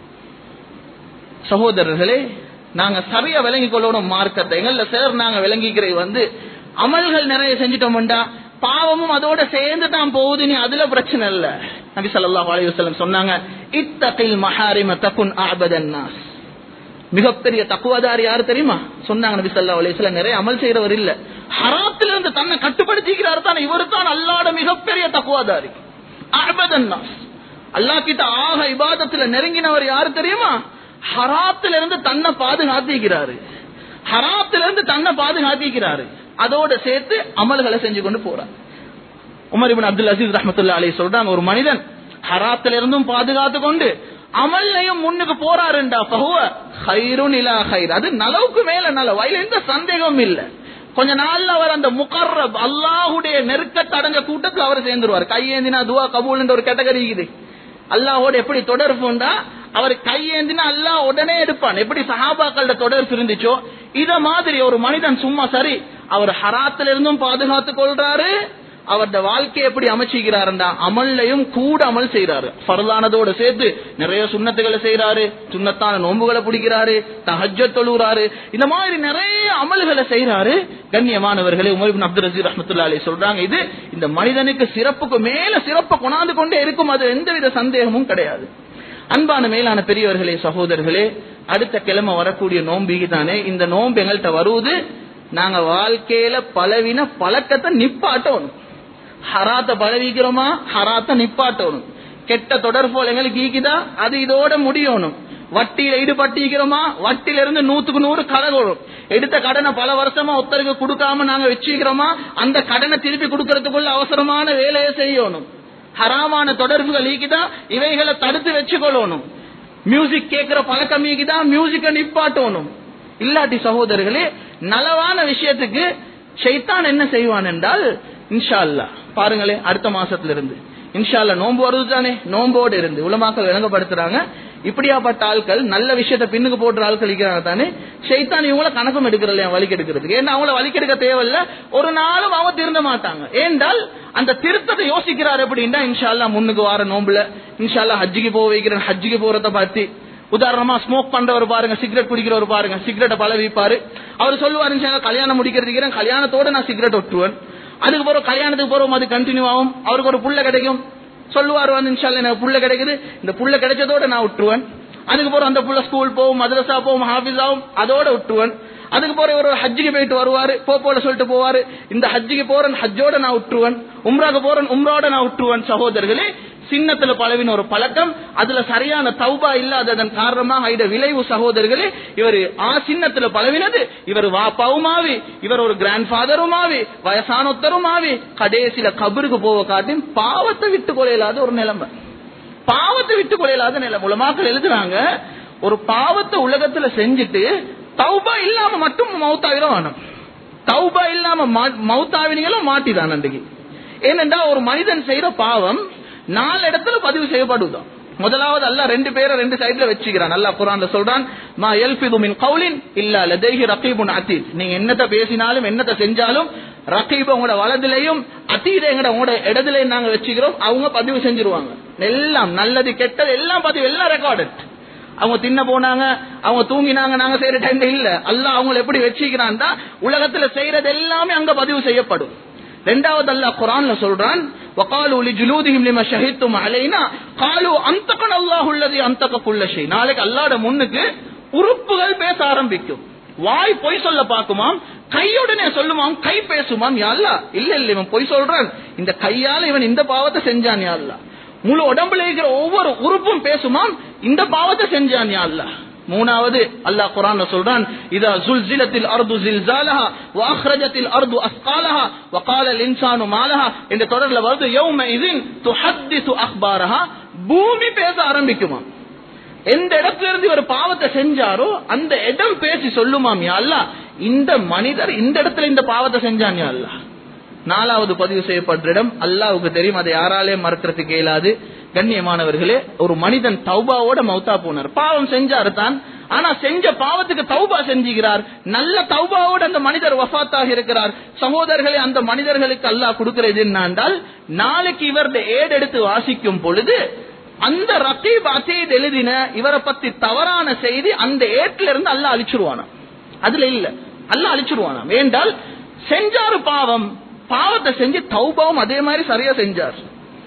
சகோதரர்களே நாங்க சரியா விளங்கிக் கொள்ளணும் மார்க்கத்தை எங்கள்ல சிலர் நாங்க விளங்கிக்கிறது வந்து அமல்கள் நிறைய செஞ்சிட்டோம்டா பாவமும் அதோட சேர்ந்து தான் போகுது நீ அதுல பிரச்சனை இல்ல நபி ஸல்லல்லாஹு அலைஹி வஸல்லம் சொன்னாங்க இத்தகில் மஹாரிம தகுன் அபதன் நாஸ் மிகப்பெரிய தக்குவாதாரி யாரு தெரியுமா சொன்னாங்க நபி ஸல்லல்லாஹு அலைஹி வஸல்லம் நிறைய அமல் செய்யறவர் இல்ல ஹராத்துல இருந்து தன்னை கட்டுப்படுத்திக்கிறார் தான் இவர் தான் அல்லாஹ்வோட மிகப்பெரிய தக்குவாதாரி அபதன் நாஸ் அல்லாஹ் கிட்ட ஆக இபாதத்துல நெருங்கினவர் யாரு தெரியுமா ஹராத்துல இருந்து தன்னை பாதுகாத்திக்கிறாரு ஹராத்துல இருந்து தன்னை பாதுகாத்திக்கிறாரு அதோட சேர்த்து அமல்களை செஞ்சு கொண்டு போறார் உமர் இப்னு அப்துல் அசீஸ் ரஹ்மத்துல்லாஹி அலைஹி சொல்றாங்க ஒரு மனிதன் ஹராத்துல இருந்தும் பாதுகாத்து கொண்டு அமல்லையும் முன்னுக்கு போறாருண்டா ஃபஹுவ ஹைருன் இலா ஹைர் அது நலவுக்கு மேல நலவு அதுல எந்த சந்தேகமும் இல்ல கொஞ்ச நாள்ல அவர் அந்த முகர்ரப் அல்லாஹ்வுடைய நெருக்கத்தை அடைஞ்ச கூட்டத்துல அவர் சேர்ந்துருவார் கையேந்தினா துவா கபூல் ஒரு கேட்டகரி இருக்குது அல்லாஹோட எப்படி தொடர்புண்டா அவர் கையேந்தினா அல்லாஹ் உடனே எடுப்பான் எப்படி சஹாபாக்களோட தொடர்பு இருந்துச்சோ இத மாதிரி ஒரு மனிதன் சும்மா சரி அவர் ஹராத்துல இருந்தும் பாதுகாத்துக் கொள்றாரு அவருடைய வாழ்க்கையை எப்படி அமைச்சிக்கிறாருண்டா அமல்லையும் கூட அமல் செய்யறாரு ஃபர்லானதோட சேர்த்து நிறைய சுண்ணத்துகளை செய்யறாரு சுண்ணத்தான நோன்புகளை பிடிக்கிறாரு தஹஜ்ஜத் தொழுகிறாரு இந்த மாதிரி நிறைய அமல்களை செய்யறாரு கண்ணியமானவர்களே உமர் இப்னு அப்துல் ரஜீர் ரஹ்மத்துல்லாஹி அலைஹி சொல்றாங்க இது இந்த மனிதனுக்கு சிறப்புக்கு மேல சிறப்பை கொண்டாந்து கொண்டே இருக்கும் அது எந்தவித சந்தேகமும் கிடையாது அன்பான மேலான பெரியவர்களே சகோதரர்களே அடுத்த கிழமை வரக்கூடிய நோம்பிக்கு தானே இந்த நோம்பு எங்கள்கிட்ட வருவது நாங்க வாழ்க்கையில பலவின பழக்கத்தை நிப்பாட்டணும் ஹராத்த பழவிக்கிறோமா ஹராத்த நிப்பாட்டணும் கெட்ட தொடர்போல் எங்களுக்கு ஈக்குதா அது இதோட முடியணும் வட்டியில ஈடுபட்டிக்கிறோமா வட்டியில இருந்து நூத்துக்கு நூறு கடன் வரும் எடுத்த கடனை பல வருஷமா ஒருத்தருக்கு கொடுக்காம நாங்க வச்சுக்கிறோமா அந்த கடனை திருப்பி கொடுக்கறதுக்குள்ள அவசரமான வேலையை செய்யணும் ஹராமான தொடர்புகள் ஈக்குதா இவைகளை தடுத்து வச்சுக்கொள்ளணும் மியூசிக் கேட்கிற பழக்கம் ஈக்குதா மியூசிக்கை நிப்பாட்டணும் இல்லாட்டி சகோதரர்களே நலவான விஷயத்துக்கு ஷைத்தான் என்ன செய்வான் என்றால் இன்ஷா அல்லா பாருங்களே அடுத்த மாசத்துல இருந்து இன்ஷா அல்லா நோன்பு வருது தானே நோம்போடு இருந்து உலமாக்கள் விளங்கப்படுத்துறாங்க இப்படியாப்பட்ட ஆட்கள் நல்ல விஷயத்தை பின்னுக்கு போடுற ஆட்கள் இருக்கிறாங்க தானே ஷைத்தான் இவங்கள கணக்கும் எடுக்கிறது இல்லையா வலிக்கு எடுக்கிறதுக்கு ஏன்னா அவங்கள வலிக்கு எடுக்க தேவையில்ல ஒரு நாளும் அவங்க திருந்த மாட்டாங்க ஏன்றால் அந்த திருத்தத்தை யோசிக்கிறார் எப்படின்னா இன்ஷா அல்லா முன்னுக்கு வார நோம்புல இன்ஷா அல்லா ஹஜ்ஜிக்கு போக வைக்கிறேன் ஹஜ்ஜிக்கு போறத பார்த்து உதாரணமா ஸ்மோக் பண்றவர் பாருங்க சிகரெட் குடிக்கிறவர் பாருங்க சிகரெட்டை பழவிப்பாரு அவர் சொல்லுவாரு "இன்ஷா அல்லாஹ் கல்யாணம் முடிக்கிறதுக்கு கல்யாணத்தோட நான் சிகரெட் ஒட்டுவேன் அதுக்கு பிறகு கல்யாணத்துக்கு போறோம் அது கண்டினியூ ஆகும் அவருக்கு ஒரு புள்ள கிடைக்கும் சொல்லுவார் வந்து இன்ஷால்ல எனக்கு புள்ள கிடைக்குது இந்த புள்ள கிடைச்சதோட நான் விட்டுருவேன் அதுக்கு போற அந்த புள்ள ஸ்கூல் போகும் மதரசா போகும் ஹாஃபிஸ் ஆகும் அதோட விட்டுருவேன் அதுக்கு போற ஒரு ஹஜ்ஜுக்கு போயிட்டு வருவாரு போ போல சொல்லிட்டு போவாரு இந்த ஹஜ்ஜுக்கு போறேன் ஹஜ்ஜோட நான் விட்டுருவேன் உம்ராக்கு போறேன் உம்ராவோட நான் விட்டுருவேன் சகோதரர்களே சின்னத்துல பழவின ஒரு பழக்கம் அதுல சரியான தௌபா இல்லாததன் காரணமாக இத விளைவு சகோதரர்களே இவர் ஆ சின்னத்துல பழவினது இவர் வாப்பாவுமாவி இவர் ஒரு கிராண்ட் ஃபாதருமாவி வயசானொத்தருமாவி கடைசியில கபருக்கு போக காட்டியும் பாவத்தை விட்டு கொலையிலாத ஒரு நிலைமை பாவத்தை விட்டு கொலையிலாத நிலை உலமாக்கள் எழுதுறாங்க ஒரு பாவத்தை உலகத்துல செஞ்சுட்டு தௌபா இல்லாம மட்டும் மௌத்தாவிட வேணும் தௌபா இல்லாம மௌத்தாவினிகளும் மாட்டிதான் அன்றைக்கு ஏனென்றா ஒரு மனிதன் செய்யற பாவம் நாலு இடத்துல பதிவு செய்யப்படுதான் முதலாவது அல்ல ரெண்டு பேரை ரெண்டு சைடுல வச்சுக்கிறான் அல்லா குரான்ல சொல்றான் மா எல்பிது மின் கவுலின் இல்ல லதைஹி ரகீபுன் அதீத் நீங்க என்னத்த பேசினாலும் என்னத்த செஞ்சாலும் ரகீப் உங்களோட வலதுலையும் அதீத எங்கட உங்களோட இடதுலையும் நாங்க வச்சுக்கிறோம் அவங்க பதிவு செஞ்சிருவாங்க எல்லாம் நல்லது கெட்டது எல்லாம் பதிவு எல்லாம் ரெக்கார்டட் அவங்க தின்ன போனாங்க அவங்க தூங்கினாங்க நாங்க செய்யற டைம் இல்ல அல்ல அவங்களை எப்படி வச்சுக்கிறான் உலகத்துல செய்யறது எல்லாமே அங்க பதிவு செய்யப்படும் ரெண்டாவது அல்லாஹ் குரான்ல சொல்றான் وقالوا لجلودهم لما شهدتم علينا قالوا انطقنا الله الذي انطق كل شيء நாளைக்கு அல்லாஹ்ட முன்னுக்கு உறுப்புகள் பேச ஆரம்பிக்கும் வாய் பொய் சொல்ல பாக்குமாம் கையுடனே சொல்லுமாம் கை பேசுமாம் யாழ்லா இல்ல இல்ல இவன் பொய் சொல்றான் இந்த கையால இவன் இந்த பாவத்தை செஞ்சான் யாழ்லா முழு உடம்புல இருக்கிற ஒவ்வொரு உறுப்பும் பேசுமாம் இந்த பாவத்தை செஞ்சான் யாழ்லா மூணாவது அல்லாஹ் குரான் சொல்றான் இதா ஜுல்சிலத்தில் அர்து ஜில்சாலஹா வாஹ்ரஜத்தில் அர்து அஸ்காலஹா வகால லின்சானு மாலஹா இந்த தொடர்ல வருது யௌம இதின் துஹத்திசு அக்பாரஹா பூமி பேச ஆரம்பிக்குமா எந்த இடத்துல இருந்து ஒரு பாவத்தை செஞ்சாரோ அந்த இடம் பேசி சொல்லுமாம் யா அல்லாஹ் இந்த மனிதர் இந்த இடத்துல இந்த பாவத்தை செஞ்சான் யா அல்லாஹ் நாலாவது பதிவு செய்யப்பட்ட இடம் அல்லாவுக்கு தெரியும் அதை யாராலே மறக்கிறதுக்கு இயலாது கண்ணியமானவர்களே ஒரு மனிதன் தௌபாவோட மௌத்தா போனார் பாவம் செஞ்சாரு தான் ஆனா செஞ்ச பாவத்துக்கு தௌபா செஞ்சுகிறார் நல்ல தௌபாவோட அந்த மனிதர் வஃபாத்தாக இருக்கிறார் சகோதரர்களே அந்த மனிதர்களுக்கு அல்லாஹ் கொடுக்கிறது என்னன்றால் நாளைக்கு இவருடைய ஏடெடுத்து வாசிக்கும் பொழுது அந்த ரத்தீப் அசீத் எழுதின இவரை பத்தி தவறான செய்தி அந்த ஏட்டில இருந்து அல்லாஹ் அழிச்சிருவானா அதுல இல்ல அல்லாஹ் அழிச்சிருவானாம் ஏண்டால் செஞ்சாரு பாவம் பாவத்தை செஞ்சு தௌபாவும் அதே மாதிரி சரியா செஞ்சார்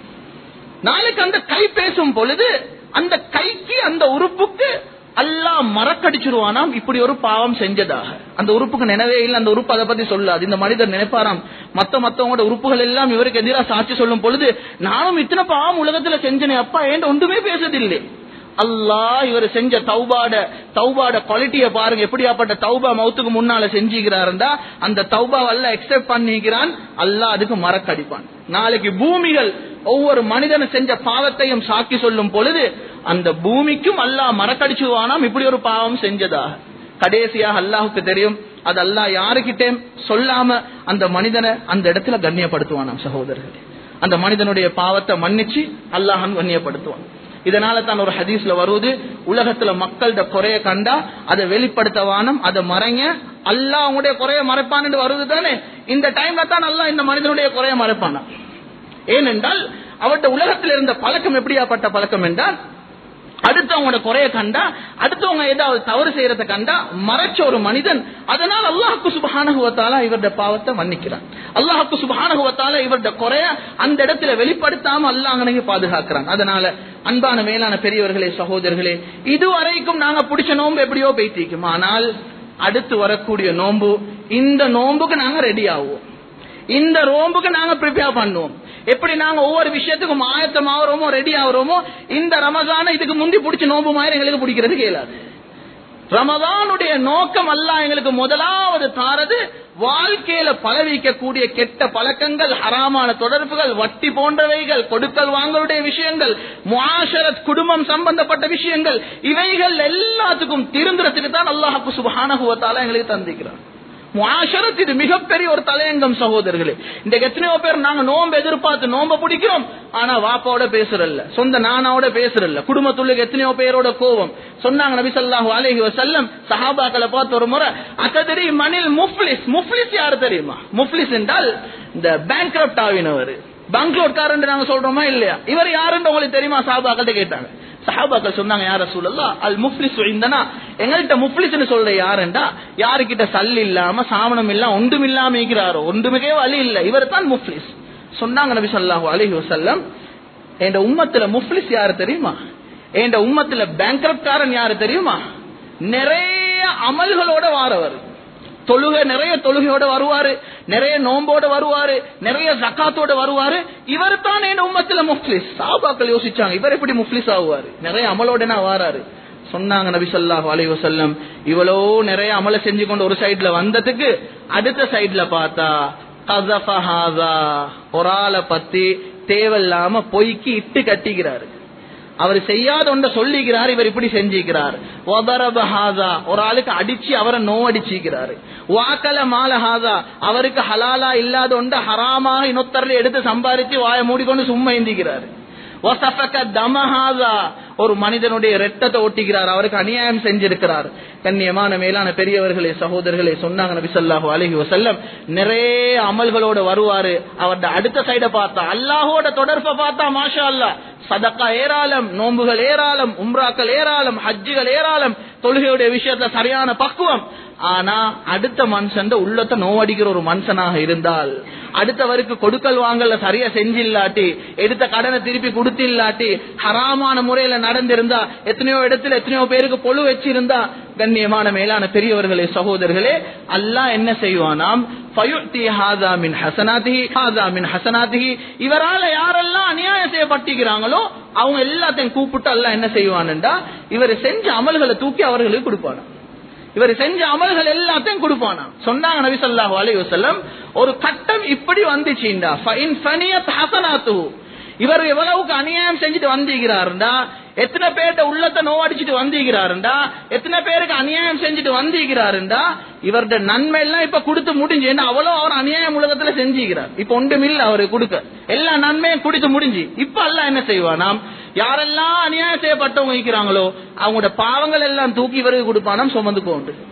நாளைக்கு அந்த கை பேசும் பொழுது அந்த கைக்கு அந்த உறுப்புக்கு அல்லாஹ் மறக்கடிச்சிருவானாம் இப்படி ஒரு பாவம் செஞ்சதாக அந்த உறுப்புக்கு நினைவே இல்லை அந்த உறுப்பு அதை பத்தி சொல்லாது இந்த மனிதர் நினைப்பாராம் மத்த மத்தவங்களோட உறுப்புகள் எல்லாம் இவருக்கு எதிராக சாட்சி சொல்லும் பொழுது நானும் இத்தனை பாவம் உலகத்துல செஞ்சனே அப்பா ஏன் ஒன்றுமே பேசுறதில்லை அல்லாஹ் இவர் செஞ்ச தௌபாட தௌபாட குவாலிட்டிய பாருங்க எப்படியாப்பட்ட தௌபா மௌத்துக்கு முன்னால செஞ்சுக்கிறாருந்தா அந்த தௌபா அல்ல எக்ஸெப்ட் பண்ணிக்கிறான் அல்லாஹ் அதுக்கு மறக்கடிப்பான் நாளைக்கு பூமிகள் ஒவ்வொரு மனிதன் செஞ்ச பாவத்தையும் சாக்கி சொல்லும் பொழுது அந்த பூமிக்கும் அல்லாஹ் மறக்கடிச்சுவானாம் இப்படி ஒரு பாவம் செஞ்சதா கடைசியாக அல்லாஹுக்கு தெரியும் அது அல்லாஹ் யாருக்கிட்டே சொல்லாம அந்த மனிதனை அந்த இடத்துல கண்ணியப்படுத்துவானாம் சகோதரர்களே அந்த மனிதனுடைய பாவத்தை மன்னிச்சு அல்லாஹன் கண்ணியப்படுத்துவான் இதனால தான் ஒரு ஹதீஸ்ல வருவது உலகத்துல மக்கள்கிட்ட குறைய கண்டா அதை வெளிப்படுத்தவானம் அதை மறைங்க அல்லாஹ் அவங்களுடைய குறைய மறைப்பான்னு வருது தானே இந்த டைம்ல தான் அல்லாஹ் இந்த மனிதனுடைய குறைய மறைப்பானா ஏனென்றால் அவர்கிட்ட உலகத்தில் இருந்த பழக்கம் எப்படியாப்பட்ட பழக்கம் என்றால் அடுத்தவங்களோட குறைய கண்டா அடுத்தவங்க ஏதாவது தவறு செய்யறத கண்டா மறைச்ச ஒரு மனிதன் அதனால் அல்லாஹுக்கு சுபஹானகுவத்தால இவருடைய பாவத்தை மன்னிக்கிறான் அல்லாஹுக்கு சுபஹானகுவத்தால இவருடைய குறைய அந்த இடத்துல வெளிப்படுத்தாம அல்லாஹ் அங்கனைக்கு பாதுகாக்கிறான் அதனால அன்பான மேலான பெரியவர்களே சகோதரர்களே இதுவரைக்கும் நாங்க பிடிச்ச நோன்பு எப்படியோ பேத்திக்கும் ஆனால் அடுத்து வரக்கூடிய நோன்பு இந்த நோன்புக்கு நாங்க ரெடி ஆகுவோம் இந்த நோன்புக்கு நாங்க ப்ரிப்பேர் பண்ணுவோம் எப்படி நாங்க ஒவ்வொரு விஷயத்துக்கும் ஆயத்தம் ஆகிறோமோ ரெடி ஆகிறோமோ இந்த ரமதான இதுக்கு முந்தி பிடிச்ச நோன்பு மாதிரி எங்களுக்கு பிடிக்கிறது கேளாது ரமதானுடைய நோக்கம் அல்ல எங்களுக்கு முதலாவது தாரது வாழ்க்கையில பலவிக்கக்கூடிய கெட்ட பழக்கங்கள் ஹராமான தொடர்புகள் வட்டி போன்றவைகள் கொடுக்கல் வாங்கலுடைய விஷயங்கள் முஆஷரத் குடும்பம் சம்பந்தப்பட்ட விஷயங்கள் இவைகள் எல்லாத்துக்கும் திருந்துறதுக்கு தான் அல்லாஹு சுபஹானஹுவத்தால எங்களுக்கு தந்திக்கிறார் முஆஷரத் இது மிகப்பெரிய ஒரு தலையங்கம் சகோதரர்களே இந்த எத்தனையோ பேர் நாங்க நோன்பு எதிர்பார்த்து நோம்ப பிடிக்கிறோம் ஆனா வாப்பாவோட பேசுறல்ல சொந்த நானாவோட பேசுறல்ல குடும்பத்துள்ள எத்தனையோ பேரோட கோவம் சொன்னாங்க நபி ஸல்லல்லாஹு அலைஹி வஸல்லம் சஹாபாக்களை பார்த்து ஒரு முறை அத்ததரி மனில் முஃப்லிஸ் முஃப்லிஸ் யாரு தெரியுமா முஃப்லிஸ் என்றால் இந்த பேங்க்ரப்ட் ஆவினவர் பங்களோட்காரன் நாங்க சொல்றோமா இல்லையா இவர் யாருன்னு உங்களுக்கு தெரியுமா சஹாபாக்கள்ட்ட கேட்டாங்க சஹாபாக்கள் சொன்னாங்க யார சூழல்லா அல் முஃப்லிஸ் இந்தனா எங்கள்கிட்ட முஃப்லிஸ்னு சொல்ற யாருண்டா யாருக்கிட்ட சல் இல்லாம சாமனம் இல்லாம ஒன்றும் இல்லாம இருக்கிறாரோ ஒன்றுமிக்கே வழி இல்ல இவர் தான் முஃப்லிஸ் சொன்னாங்க நபி ஸல்லல்லாஹு அலைஹி வஸல்லம் என் உம்மத்துல முஃப்லிஸ் யாரு தெரியுமா என் உம்மத்துல பேங்க்ரப்ட்காரன் யாரு தெரியுமா நிறைய அமல்களோட வாரவர் தொழுகை நிறைய தொழுகையோட வருவாரு நிறைய நோம்போட வருவாரு நிறைய ஜக்காத்தோட வருவாரு இவர் தான் என் உம்மத்துல முஃப்லிஸ் சாபாக்கள் யோசிச்சாங்க இவர் எப்படி முஃப்லிஸ் ஆகுவாரு நிறைய அமலோட வாராரு சொன்னாங்க நபி ஸல்லல்லாஹு அலைஹி வஸல்லம் இவ்வளோ நிறைய அமல செஞ்சு கொண்டு ஒரு சைடுல வந்ததுக்கு அடுத்த சைடுல பார்த்தா கஸஃப ஹாஸா ஒரு ஆளை பத்தி தேவையில்லாம பொய்க்கு இட்டு கட்டிக்கிறாரு அவர் செய்யாத ஒன்றை சொல்லிக்கிறார் இவர் இப்படி செஞ்சிக்கிறார் ஒபரபஹாதா ஒரு ஆளுக்கு அடிச்சு அவரை நோவடிச்சிக்கிறாரு வாக்கல மாலஹாதா அவருக்கு ஹலாலா இல்லாத ஒன்றை ஹராமாக இன்னொத்தரில் எடுத்து சம்பாதிச்சு வாயை மூடிக்கொண்டு சும்மா எந்திக்கிறாரு வசஃபக தமஹாதா ஒரு மனிதனுடைய ரெட்டத்தை ஒட்டிக்கிறார் அவருக்கு அநியாயம் செஞ்சிருக்கிறார் கண்ணியமான மேலான பெரியவர்களே சகோதரர்களே சொன்னாங்க நபி ஸல்லல்லாஹு அலைஹி வஸல்லம் நிறைய அமல்களோட வருவாரு அவருடைய அடுத்த சைட பார்த்தா அல்லாஹோட தொடர்பை பார்த்தா மாஷா அல்லாஹ் சதக்கா ஏராளம் நோன்புகள் ஏராளம் உம்ராக்கள் ஏராளம் ஹஜ்ஜுகள் ஏராளம் தொழுகையுடைய விஷயத்துல சரியான பக்குவம் ஆனா அடுத்த மனுஷன் உள்ளத்தை நோவடிக்கிற ஒரு மனுஷனாக இருந்தால் அடுத்தவருக்கு கொடுக்கல் வாங்கல சரியா செஞ்சில்லாட்டி எடுத்த கடனை திருப்பி கொடுத்தில்லாட்டி ஹராமான முறையில நடந்திருந்தா எத்தனையோ இடத்துல எத்தனையோ பேருக்கு பொழு வச்சிருந்தா கண்ணியமான மேலான பெரியவர்களே சகோதரர்களே அல்லாஹ் என்ன செய்வானாம் ஃபயுத்தி ஹாதா மின் ஹசனாதிஹி ஹாதா மின் ஹசனாதிஹி இவரால யாரெல்லாம் அநியாயம் செய்யப்பட்டிருக்கிறாங்களோ அவங்க எல்லாத்தையும் கூப்பிட்டு அல்லாஹ் என்ன செய்வானுண்டா இவர் செஞ்ச அமல்களை தூக்கி அவர்களுக்கு கொடுப்பானா இவர் செஞ்ச அமல்கள் எல்லாத்தையும் கொடுப்பானா சொன்னாங்க நபி ஸல்லல்லாஹு அலைஹி வஸல்லம் ஒரு கட்டம் இப்படி வந்துச்சுண்டா ஃபைன் ஃபனியத் ஹசனாத்துஹு இவர் எவ்வளவுக்கு அநியாயம் செஞ்சுட்டு வந்திருக்கிறாருண்டா எத்தனை பேர்ட்ட உள்ளத்தை நோவடிச்சுட்டு வந்திருக்கிறாருண்டா எத்தனை பேருக்கு அநியாயம் செஞ்சுட்டு வந்திருக்கிறாருண்டா இவருடைய நன்மை எல்லாம் இப்ப கொடுத்து முடிஞ்சு ஏன்னா அவ்வளவு அவர் அநியாயம் உலகத்துல செஞ்சுக்கிறார் இப்ப ஒன்றுமில்ல அவரு கொடுக்க எல்லா நன்மையும் குடித்து முடிஞ்சு இப்ப எல்லாம் என்ன செய்வானாம் யாரெல்லாம் அநியாயம் செய்யப்பட்டவங்க இருக்கிறாங்களோ அவங்களோட பாவங்கள் எல்லாம் தூக்கி இவருக்கு கொடுப்பானாம் சுமந்து கொண்டு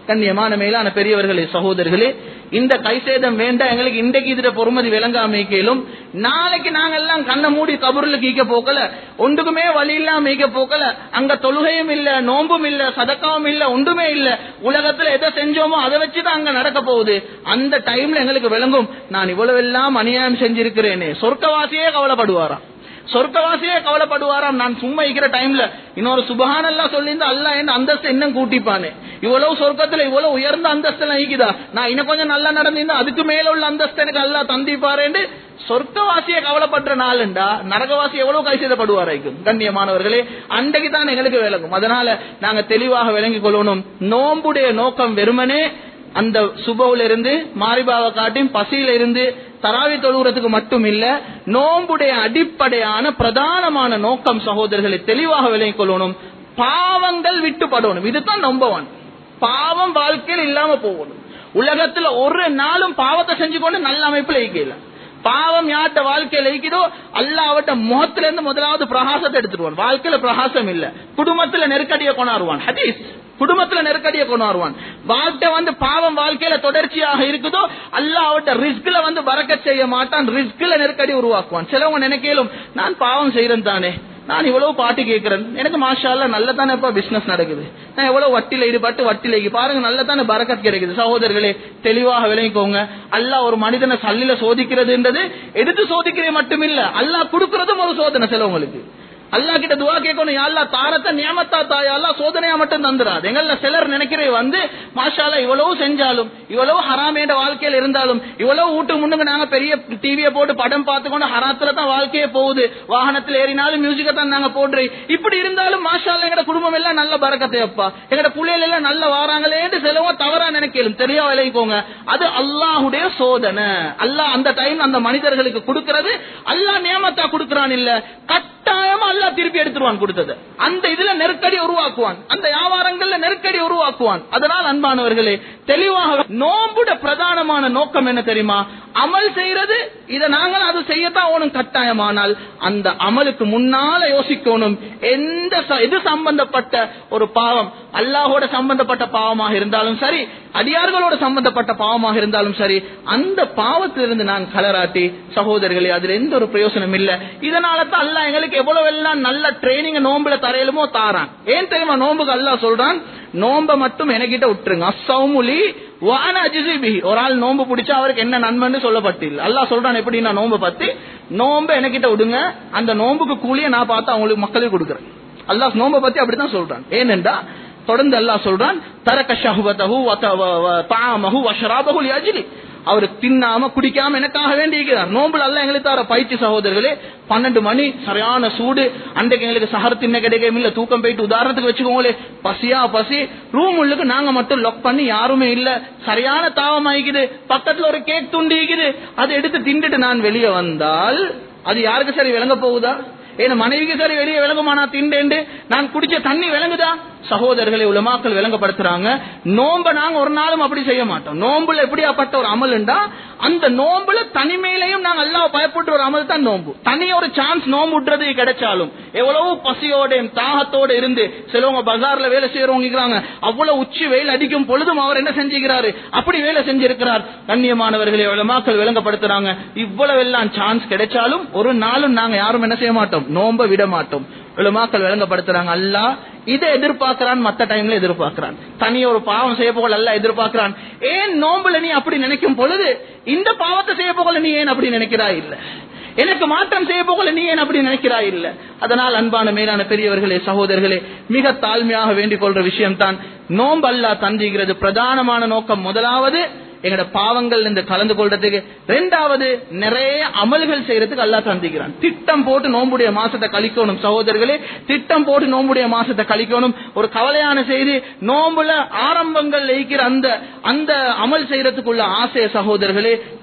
கண்ணியமான மேலான பெரியவர்களே சகோதரர்களே இந்த கைசேதம் வேண்டாம் எங்களுக்கு இன்றைக்கு இதுல பொறுமதி விளங்காமைக்கலும் நாளைக்கு நாங்க எல்லாம் கண்ணை மூடி கபூர்ல கீக்க போக்கல ஒன்றுக்குமே வழி இல்லாம மீக்க போக்கல அங்க தொழுகையும் இல்ல நோம்பும் இல்ல சதக்காவும் இல்ல ஒன்றுமே இல்ல உலகத்துல எதை செஞ்சோமோ அதை வச்சுதான் அங்க நடக்க போகுது அந்த டைம்ல எங்களுக்கு விளங்கும் நான் இவ்வளவு எல்லாம் அநியாயம் செஞ்சிருக்கிறேனே சொர்க்கவாசியே கவலைப்படுவாராம் சொர்க்கவாசியே கவலைப்படுவாராம் நான் சும்மா இருக்கிற டைம்ல இன்னொரு சுபஹான் எல்லாம் சொல்லியிருந்தா அல்ல என்ன அந்தஸ்து இன்னும் கூட்டிப்பானே இவ்வளவு சொர்க்கத்துல இவ்வளவு உயர்ந்த அந்தஸ்து நீக்குதா நான் இன்னும் கொஞ்சம் நல்லா நடந்திருந்தா அதுக்கு மேல உள்ள அந்தஸ்து எனக்கு அல்லா தந்திப்பாரேன்னு சொர்க்கவாசிய கவலைப்படுற நாளுண்டா நரகவாசி எவ்வளவு கை செய்தப்படுவாராய்க்கும் கண்ணியமானவர்களே அன்றைக்கு தான் எங்களுக்கு விளங்கும் அதனால நாங்க தெளிவாக விளங்கிக் கொள்ளணும் நோம்புடைய நோக்கம் வெறுமனே அந்த சுபவுல இருந்து மாரிபாவை காட்டியும் பசியில இருந்து தராவி தொழுகிறதுக்கு மட்டும் இல்ல நோம்புடைய அடிப்படையான பிரதானமான நோக்கம் சகோதரர்களை தெளிவாக விளங்கிக் கொள்ளணும் பாவங்கள் விட்டுப்படணும் இதுதான் நம்பவான் பாவம் வாழ்க்கையில் இல்லாம போகணும் உலகத்துல ஒரு நாளும் பாவத்தை செஞ்சு கொண்டு நல்ல அமைப்புல ஈக்கல பாவம் யார்ட்ட வாழ்க்கையில ஈக்குதோ அல்ல அவட்ட முகத்துல இருந்து முதலாவது பிரகாசத்தை எடுத்துருவான் வாழ்க்கையில பிரகாசம் இல்ல குடும்பத்துல நெருக்கடியை கொண்டாடுவான் ஹதீஸ் குடும்பத்துல நெருக்கடியை கொண்டாடுவான் வாழ்க்கை வந்து பாவம் வாழ்க்கையில தொடர்ச்சியாக இருக்குதோ அல்ல அவட்ட ரிஸ்க்ல வந்து பறக்க செய்ய மாட்டான் ரிஸ்க்ல நெருக்கடி உருவாக்குவான் சிலவங்க நினைக்கலும் நான் பாவம் செய்யறேன் தானே நான் இவ்வளவு பாட்டு கேட்கிறேன் எனக்கு மாஷால்ல நல்ல தானே இப்ப பிசினஸ் நடக்குது நான் எவ்வளவு வட்டில ஈடுபட்டு வட்டில பாருங்க நல்ல தானே பறக்கத் கிடைக்குது சகோதரர்களே தெளிவாக விளங்கிக்கோங்க அல்லாஹ் ஒரு மனிதனை சல்லில சோதிக்கிறதுன்றது எடுத்து சோதிக்கிறது மட்டுமில்ல அல்லாஹ் கொடுக்கறதும் ஒரு சோதனை சிலவங்களுக்கு அல்லா கிட்ட துவா கேட்கணும் யாழ்லா தாரத்தை நியமத்தா தாயா அல்லா சோதனையா மட்டும் தந்துடாது எங்கள சிலர் நினைக்கிறது வந்து மாஷால இவ்வளவு செஞ்சாலும் இவ்வளவு ஹராமேட வாழ்க்கையில இருந்தாலும் இவ்வளவு வீட்டுக்கு முன்னுக்கு நாங்க பெரிய டிவியை போட்டு படம் பார்த்துக்கொண்டு ஹராத்துல தான் வாழ்க்கையே போகுது வாகனத்துல ஏறினாலும் மியூசிக்கை தான் நாங்க போடுறோம் இப்படி இருந்தாலும் மாஷால எங்கட குடும்பம் எல்லாம் நல்ல பறக்கத்தை அப்பா எங்கட புள்ளைகள் எல்லாம் நல்ல வாராங்களேன்னு சிலவங்க தவறா நினைக்கலும் தெரியா விளைவிக்கோங்க அது அல்லாஹுடைய சோதனை அல்லாஹ் அந்த டைம் அந்த மனிதர்களுக்கு கொடுக்கிறது அல்லாஹ் நியமத்தா கொடுக்கறான் இல்ல கட்டாயமா அல்லாஹ் திருப்பி எடுத்துருவான் கொடுத்தது அந்த இதுல நெருக்கடி உருவாக்குவான் அந்த வியாபாரங்கள்ல நெருக்கடி உருவாக்குவான் அதனால் அன்பானவர்களே தெளிவாக நோம்புட பிரதானமான நோக்கம் என்ன தெரியுமா அமல் செய்யறது இத நாங்கள் அது செய்யத்தான் ஓனும் கட்டாயமானால் அந்த அமலுக்கு முன்னால யோசிக்கணும் எந்த ச- எது சம்பந்தப்பட்ட ஒரு பாவம் அல்லாஹோட சம்பந்தப்பட்ட பாவமாக இருந்தாலும் சரி அடியார்களோட சம்பந்தப்பட்ட பாவமாக இருந்தாலும் சரி அந்த பாவத்திலிருந்து நான் கலராட்டி சகோதரர்களே அதுல எந்த ஒரு பிரயோசனம் இல்ல இதனால தான் அல்லாஹ் எங்களுக்கு எவ்வளவு எல்லாம் நல்ல ட்ரைனிங் நோம்புல தரையிலுமோ தாரான் ஏன் தெரியுமா நோம்புக்கு அல்லாஹ் சொல்றான் நோம்ப மட்டும் எனக்கிட்ட விட்டுருங்க அசௌமுலி வான அஜிசிபி ஒரு ஆள் நோம்பு பிடிச்சா அவருக்கு என்ன நன்மைன்னு சொல்லப்பட்டில்ல அல்லாஹ் சொல்றான் எப்படி நான் நோம்பு பத்தி நோம்ப எனக்கிட்ட விடுங்க அந்த நோம்புக்கு கூலியை நான் பார்த்து அவங்களுக்கு மக்களுக்கு கொடுக்குறேன் அல்லாஹ் நோம்ப பத்தி அப்படித்தான் சொல்றான் ஏனென்றா தொடர்ந்து அல்லாஹ் சொல்றான் தரக ஷஹ்வதஹு வ த- வ- வ- தஆமஹு வ ஷராபஹு லிஅஜ்லி அவர் தின்னாம குடிக்காம எனக்காக வேண்டி இருக்கிறார் நோம்புல அல்ல எங்களுக்கு தர பயிற்சி சகோதரர்களே பன்னெண்டு மணி சரியான சூடு அன்றைக்கு எங்களுக்கு சஹர் தின்ன கிடைக்கும் இல்ல தூக்கம் போயிட்டு உதாரணத்துக்கு வச்சுக்கோங்களே பசியா பசி ரூம் உள்ளுக்கு நாங்க மட்டும் லாக் பண்ணி யாருமே இல்ல சரியான தாவம் ஆகிக்குது பக்கத்துல ஒரு கேக் துண்டு இருக்குது அதை எடுத்து திண்டுட்டு நான் வெளியே வந்தால் அது யாருக்கு சரி விளங்க போகுதா ஏன்னா மனைவிக்கு சரி வெளியே விளங்குமானா திண்டேண்டு நான் குடிச்ச தண்ணி விளங்குதா சகோதரர்களை உலமாக்கள் விளங்கப்படுத்துறாங்க நோம்ப நாங்க ஒரு நாளும் அப்படி செய்ய மாட்டோம் நோம்புல எப்படியாப்பட்ட ஒரு அமலுண்டா அந்த நோம்புல தனிமையிலையும் நாங்க எல்லாம் பயப்பட்டு ஒரு அமல் தான் நோம்பு தனி ஒரு சான்ஸ் நோம்பு விட்டுறது கிடைச்சாலும் எவ்வளவு பசியோட தாகத்தோட இருந்து சிலவங்க பஜார்ல வேலை செய்யறவங்க இருக்கிறாங்க அவ்வளவு உச்சி வெயில் அடிக்கும் பொழுதும் அவர் என்ன செஞ்சுக்கிறாரு அப்படி வேலை செஞ்சிருக்கிறார் கண்ணியமானவர்களை உலமாக்கள் விளங்கப்படுத்துறாங்க இவ்வளவு எல்லாம் சான்ஸ் கிடைச்சாலும் ஒரு நாளும் நாங்க யாரும் என்ன செய்ய மாட்டோம் நோம்ப விட மாட்டோம் உலமாக்கள் விளங்கப்படுத்துறாங்க அல்லாஹ் இதை எதிர்பார்க்கிறான் மத்த டைம்ல எதிர்பார்க்கிறான் தனி ஒரு பாவம் செய்ய போகல அல்ல எதிர்பார்க்கிறான் ஏன் நோம்புல நீ அப்படி நினைக்கும் பொழுது இந்த பாவத்தை செய்ய போகல நீ ஏன் அப்படி நினைக்கிறாய் இல்ல எனக்கு மாற்றம் செய்ய போகல நீ ஏன் அப்படி நினைக்கிறாய் இல்ல அதனால் அன்பான மேலான பெரியவர்களே சகோதரர்களே மிக தாழ்மையாக வேண்டிக் கொள்ற விஷயம் தான் நோம்பு அல்லா தந்திக்கிறது பிரதானமான நோக்கம் முதலாவது எங்கட பாவங்கள் இந்த கலந்து கொள்றதுக்கு ரெண்டாவது நிறைய அமல்கள் செய்யறதுக்கு அல்லாஹ் தந்திக்கிறான் திட்டம் போட்டு நோம்புடைய மாசத்தை கழிக்கணும் சகோதரர்களே திட்டம் போட்டு நோம்புடைய மாசத்தை கழிக்கணும் ஒரு கவலையான செய்தி நோம்புல ஆரம்பங்கள் இருக்கிற அந்த அந்த அமல் செய்யறதுக்குள்ள ஆசைய சகோதரர்களே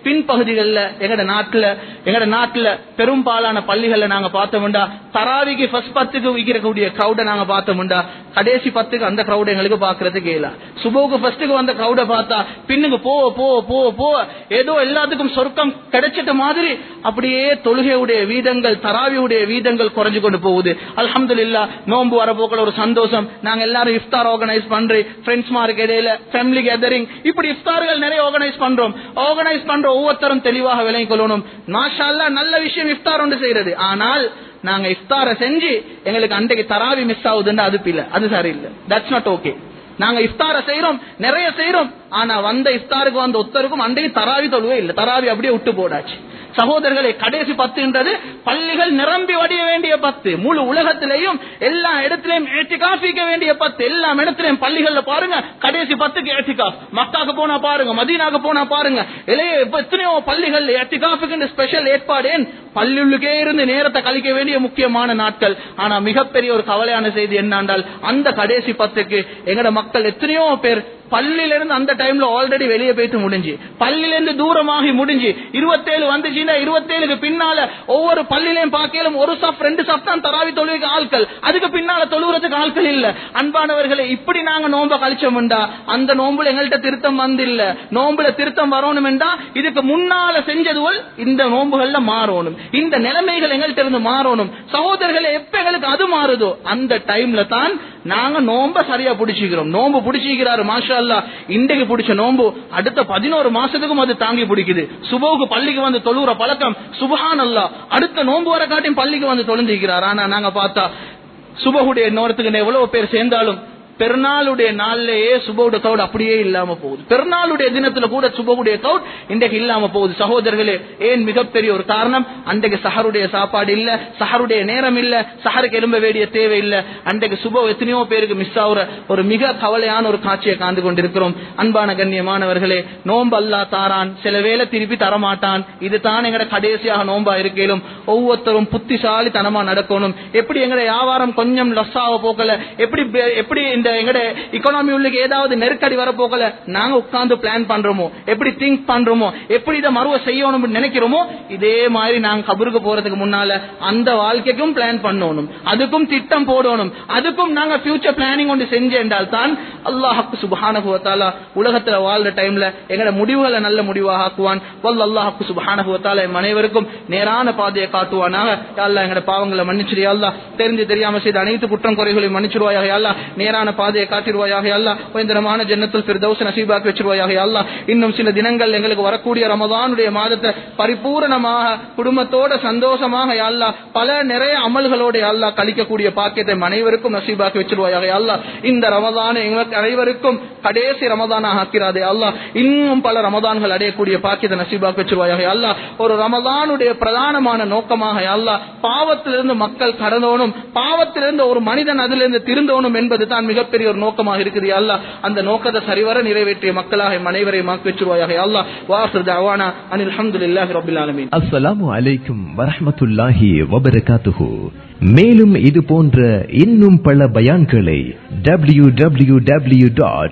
பின்பகுதிகளில் எங்கட நாட்டுல எங்கட நாட்டுல பெரும்பாலான பள்ளிகள்ல நாங்க பார்த்தோம்டா தராவிக்கு ஃபர்ஸ்ட் பத்துக்கு விற்கக்கூடிய கிரௌட நாங்க பார்த்தோம்டா கடைசி பத்துக்கு அந்த கிரௌட எங்களுக்கு பாக்குறதுக்கு இல்ல சுபோக்கு ஃபர்ஸ்ட்டுக்கு வந்த கிரௌட பார்த்தா பின்னுக்கு போ போ போ போ ஏதோ எல்லாத்துக்கும் சொர்க்கம் கிடைச்சிட்ட மாதிரி அப்படியே தொழுகையுடைய வீதங்கள் தராவியுடைய வீதங்கள் குறைஞ்சு கொண்டு போகுது அல்ஹம்துலில்லா நோன்பு வரப்போக்கில் ஒரு சந்தோஷம் நாங்க எல்லாரும் இஃப்தார் ஆர்கனைஸ் பண்றோம் ஃப்ரெண்ட்ஸ் மார்க் இடையில ஃபேமிலி கேதரிங் இப்படி இஃப்தார்கள் நிறைய ஆர்கனைஸ் பண்றோம் ஆர்கனைஸ் பண்ற ஒவ்வொருத்தரும் தெளிவாக விளங்கிக் கொள்ளணும் மாஷா அல்லாஹ் நல்ல விஷயம் இஃப்தார் ஒன்று செய்யறது ஆனால் நாங்க இஃப்தாரை செஞ்சு எங்களுக்கு அன்றைக்கு தராவி மிஸ் ஆகுதுன்னு அது இல்ல அது சரியில்லை தட்ஸ் நாட் ஓகே நாங்க இஃப்தார செய்யறோம் நிறைய செய்யறோம் ஆனா வந்த இஃப்தாருக்கு வந்த ஒத்தருக்கும் அன்றைக்கு தராவி தொழுவே இல்ல தராவி அப்படியே விட்டு போடாச்சு சகோதரர்களே கடைசி பத்துன்றது பள்ளிகள் நிரம்பி வடிய வேண்டிய பத்து முழு உலகத்திலேயும் எல்லா இடத்திலையும் ஏற்றிகாஃபிக்க வேண்டிய பத்து எல்லா இடத்திலையும் பள்ளிகள்ல பாருங்க கடைசி பத்துக்கு ஏற்றிகாஃப் மக்காக்கு போனா பாருங்க மதீனாக்கு போனா பாருங்க இளைய இப்ப எத்தனையோ பள்ளிகள் ஏற்றிகாஃபுக்கு ஸ்பெஷல் ஏற்பாடு ஏன் பள்ளியுள்ளுக்கே இருந்து நேரத்தை கழிக்க வேண்டிய முக்கியமான நாட்கள் ஆனா மிகப்பெரிய ஒரு கவலையான செய்தி என்னண்டால் அந்த கடைசி பத்துக்கு எங்கட மக்கள் எத்தனையோ பேர் பள்ளியில இருந்து அந்த டைம்ல ஆல்ரெடி வெளியே போயிட்டு முடிஞ்சு பள்ளியில இருந்து தூரமாகி முடிஞ்சு இருபத்தேழு வந்துச்சுன்னா இருபத்தேழுக்கு பின்னால ஒவ்வொரு பள்ளியிலையும் பார்க்கலும் ஒரு சப் ரெண்டு சப் தான் தராவி தொழுகைக்கு ஆட்கள் அதுக்கு பின்னால தொழுகிறதுக்கு ஆட்கள் இல்ல அன்பானவர்களே இப்படி நாங்க நோம்ப கழிச்சோம்டா அந்த நோம்புல எங்கள்கிட்ட திருத்தம் வந்து இல்ல நோம்புல திருத்தம் வரணும்டா இதுக்கு முன்னால செஞ்சதுவல் இந்த நோம்புகள்ல மாறணும் இந்த நிலைமைகள் எங்கள்கிட்ட இருந்து மாறணும் சகோதரர்களை எப்ப எங்களுக்கு அது மாறுதோ அந்த டைம்ல தான் நாங்க நோம்ப சரியா பிடிச்சிக்கிறோம் நோம்பு பிடிச்சிக்கிறாரு மாஷா அல்லா இன்றைக்கு பிடிச்ச நோம்பு அடுத்த பதினோரு மாசத்துக்கும் அது தாங்கி பிடிக்குது சுபோவுக்கு பள்ளிக்கு வந்து தொழுகிற பழக்கம் சுபஹான் அல்லா அடுத்த நோம்பு வர காட்டியும் பள்ளிக்கு வந்து தொழுந்திருக்கிறார் ஆனா நாங்க பார்த்தா சுபகுடைய நேரத்துக்கு எவ்வளவு பேர் சேர்ந்தாலும் பெருநாளுடைய நாள்லயே சுபவுடைய கவுட் அப்படியே இல்லாம போகுது பெருநாளுடைய தினத்துல கூட சுபவுடைய கவுட் இன்றைக்கு இல்லாம போகுது சகோதரர்களே ஏன் மிகப்பெரிய ஒரு காரணம் அன்றைக்கு சஹருடைய சாப்பாடு இல்ல சஹருடைய நேரம் இல்ல சஹருக்கு எலும்ப வேண்டிய தேவை இல்ல அன்றைக்கு சுப எத்தனையோ பேருக்கு மிஸ் ஆகுற ஒரு மிக கவலையான ஒரு காட்சியை காந்து கொண்டிருக்கிறோம் அன்பான கண்ணியமானவர்களே நோன்பு அல்லா தாரான் சில வேளை திருப்பி தரமாட்டான் இது தான் எங்கட கடைசியாக நோன்பா இருக்கலும் ஒவ்வொருத்தரும் புத்திசாலி தனமா நடக்கணும் எப்படி எங்கட வியாபாரம் கொஞ்சம் லஸ் ஆக போக்கல எப்படி எப்படி இந்த எங்கட இக்கனாமி உள்ளுக்கு ஏதாவது நெருக்கடி வரப்போகல நாங்க உட்கார்ந்து பிளான் பண்றோமோ எப்படி திங்க் பண்றோமோ எப்படி இதை மறுவ செய்யணும்னு நினைக்கிறோமோ இதே மாதிரி நாங்க கபருக்கு போறதுக்கு முன்னால அந்த வாழ்க்கைக்கும் பிளான் பண்ணணும் அதுக்கும் திட்டம் போடணும் அதுக்கும் நாங்க ஃபியூச்சர் பிளானிங் ஒன்று செஞ்சேன்றால் தான் அல்லாஹுக்கு சுபஹானகுவத்தாலா உலகத்துல வாழ்ற டைம்ல எங்கட முடிவுகளை நல்ல முடிவாக ஆக்குவான் வல்ல அல்லாஹுக்கு சுபஹானகுவத்தாலா எம் அனைவருக்கும் நேரான பாதையை காட்டுவானாக அல்லா எங்கட பாவங்களை மன்னிச்சிரியா அல்லா தெரிஞ்சு தெரியாம செய்த அனைத்து குற்றம் குறைகளையும் மன்னிச்சிருவாயாக அல்லா நேரான பாதையை காட்டிடுவாயாக அல்லா பயங்கரமான ஜன்னத்தில் பிரதோஷ நசீபாக்கி வச்சிருவாயாக அல்லா இன்னும் சில தினங்கள் எங்களுக்கு வரக்கூடிய ரமதானுடைய மாதத்தை பரிபூரணமாக குடும்பத்தோட சந்தோஷமாக அல்லா பல நிறைய அமல்களோட அல்லா கழிக்கக்கூடிய பாக்கியத்தை அனைவருக்கும் நசீபாக்கி வச்சிருவாயாக அல்லா இந்த ரமதானை எங்களுக்கு அனைவருக்கும் கடைசி ரமதானாக ஆக்கிறாதே அல்லா இன்னும் பல ரமதான்கள் அடையக்கூடிய பாக்கியத்தை நசீபாக்கி வச்சிருவாயாக அல்லா ஒரு ரமதானுடைய பிரதானமான நோக்கமாக அல்லா பாவத்திலிருந்து மக்கள் கடந்தோனும் பாவத்திலிருந்து ஒரு மனிதன் அதிலிருந்து திருந்தோனும் என்பது தான் மிகப்பெரிய ஒரு நோக்கமாக இருக்குது அல்லா அந்த நோக்கத்தை சரிவர நிறைவேற்றிய மக்களாக எம் அனைவரையும் ஆக்கி வச்சிருவாயாக அல்லா வாசு தவானா அனில் அஹமதுல்லாஹி ரபில் ஆலமீன் அஸ்ஸலாமு அலைக்கும் வரஹ்மத்துல்லாஹி வபரகாத்துஹு மேலும் இது போன்ற இன்னும் பல பயான்களை W W W dot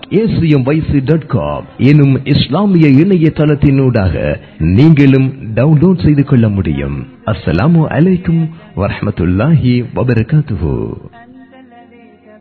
dot com எனும் இஸ்லாமிய இணையதளத்தினூடாக நீங்களும் டவுன்லோட் செய்து கொள்ள முடியும் அஸ்ஸலாமு அலைக்கும் வரஹ்மத்துல்லாஹி வபரகாத்துஹு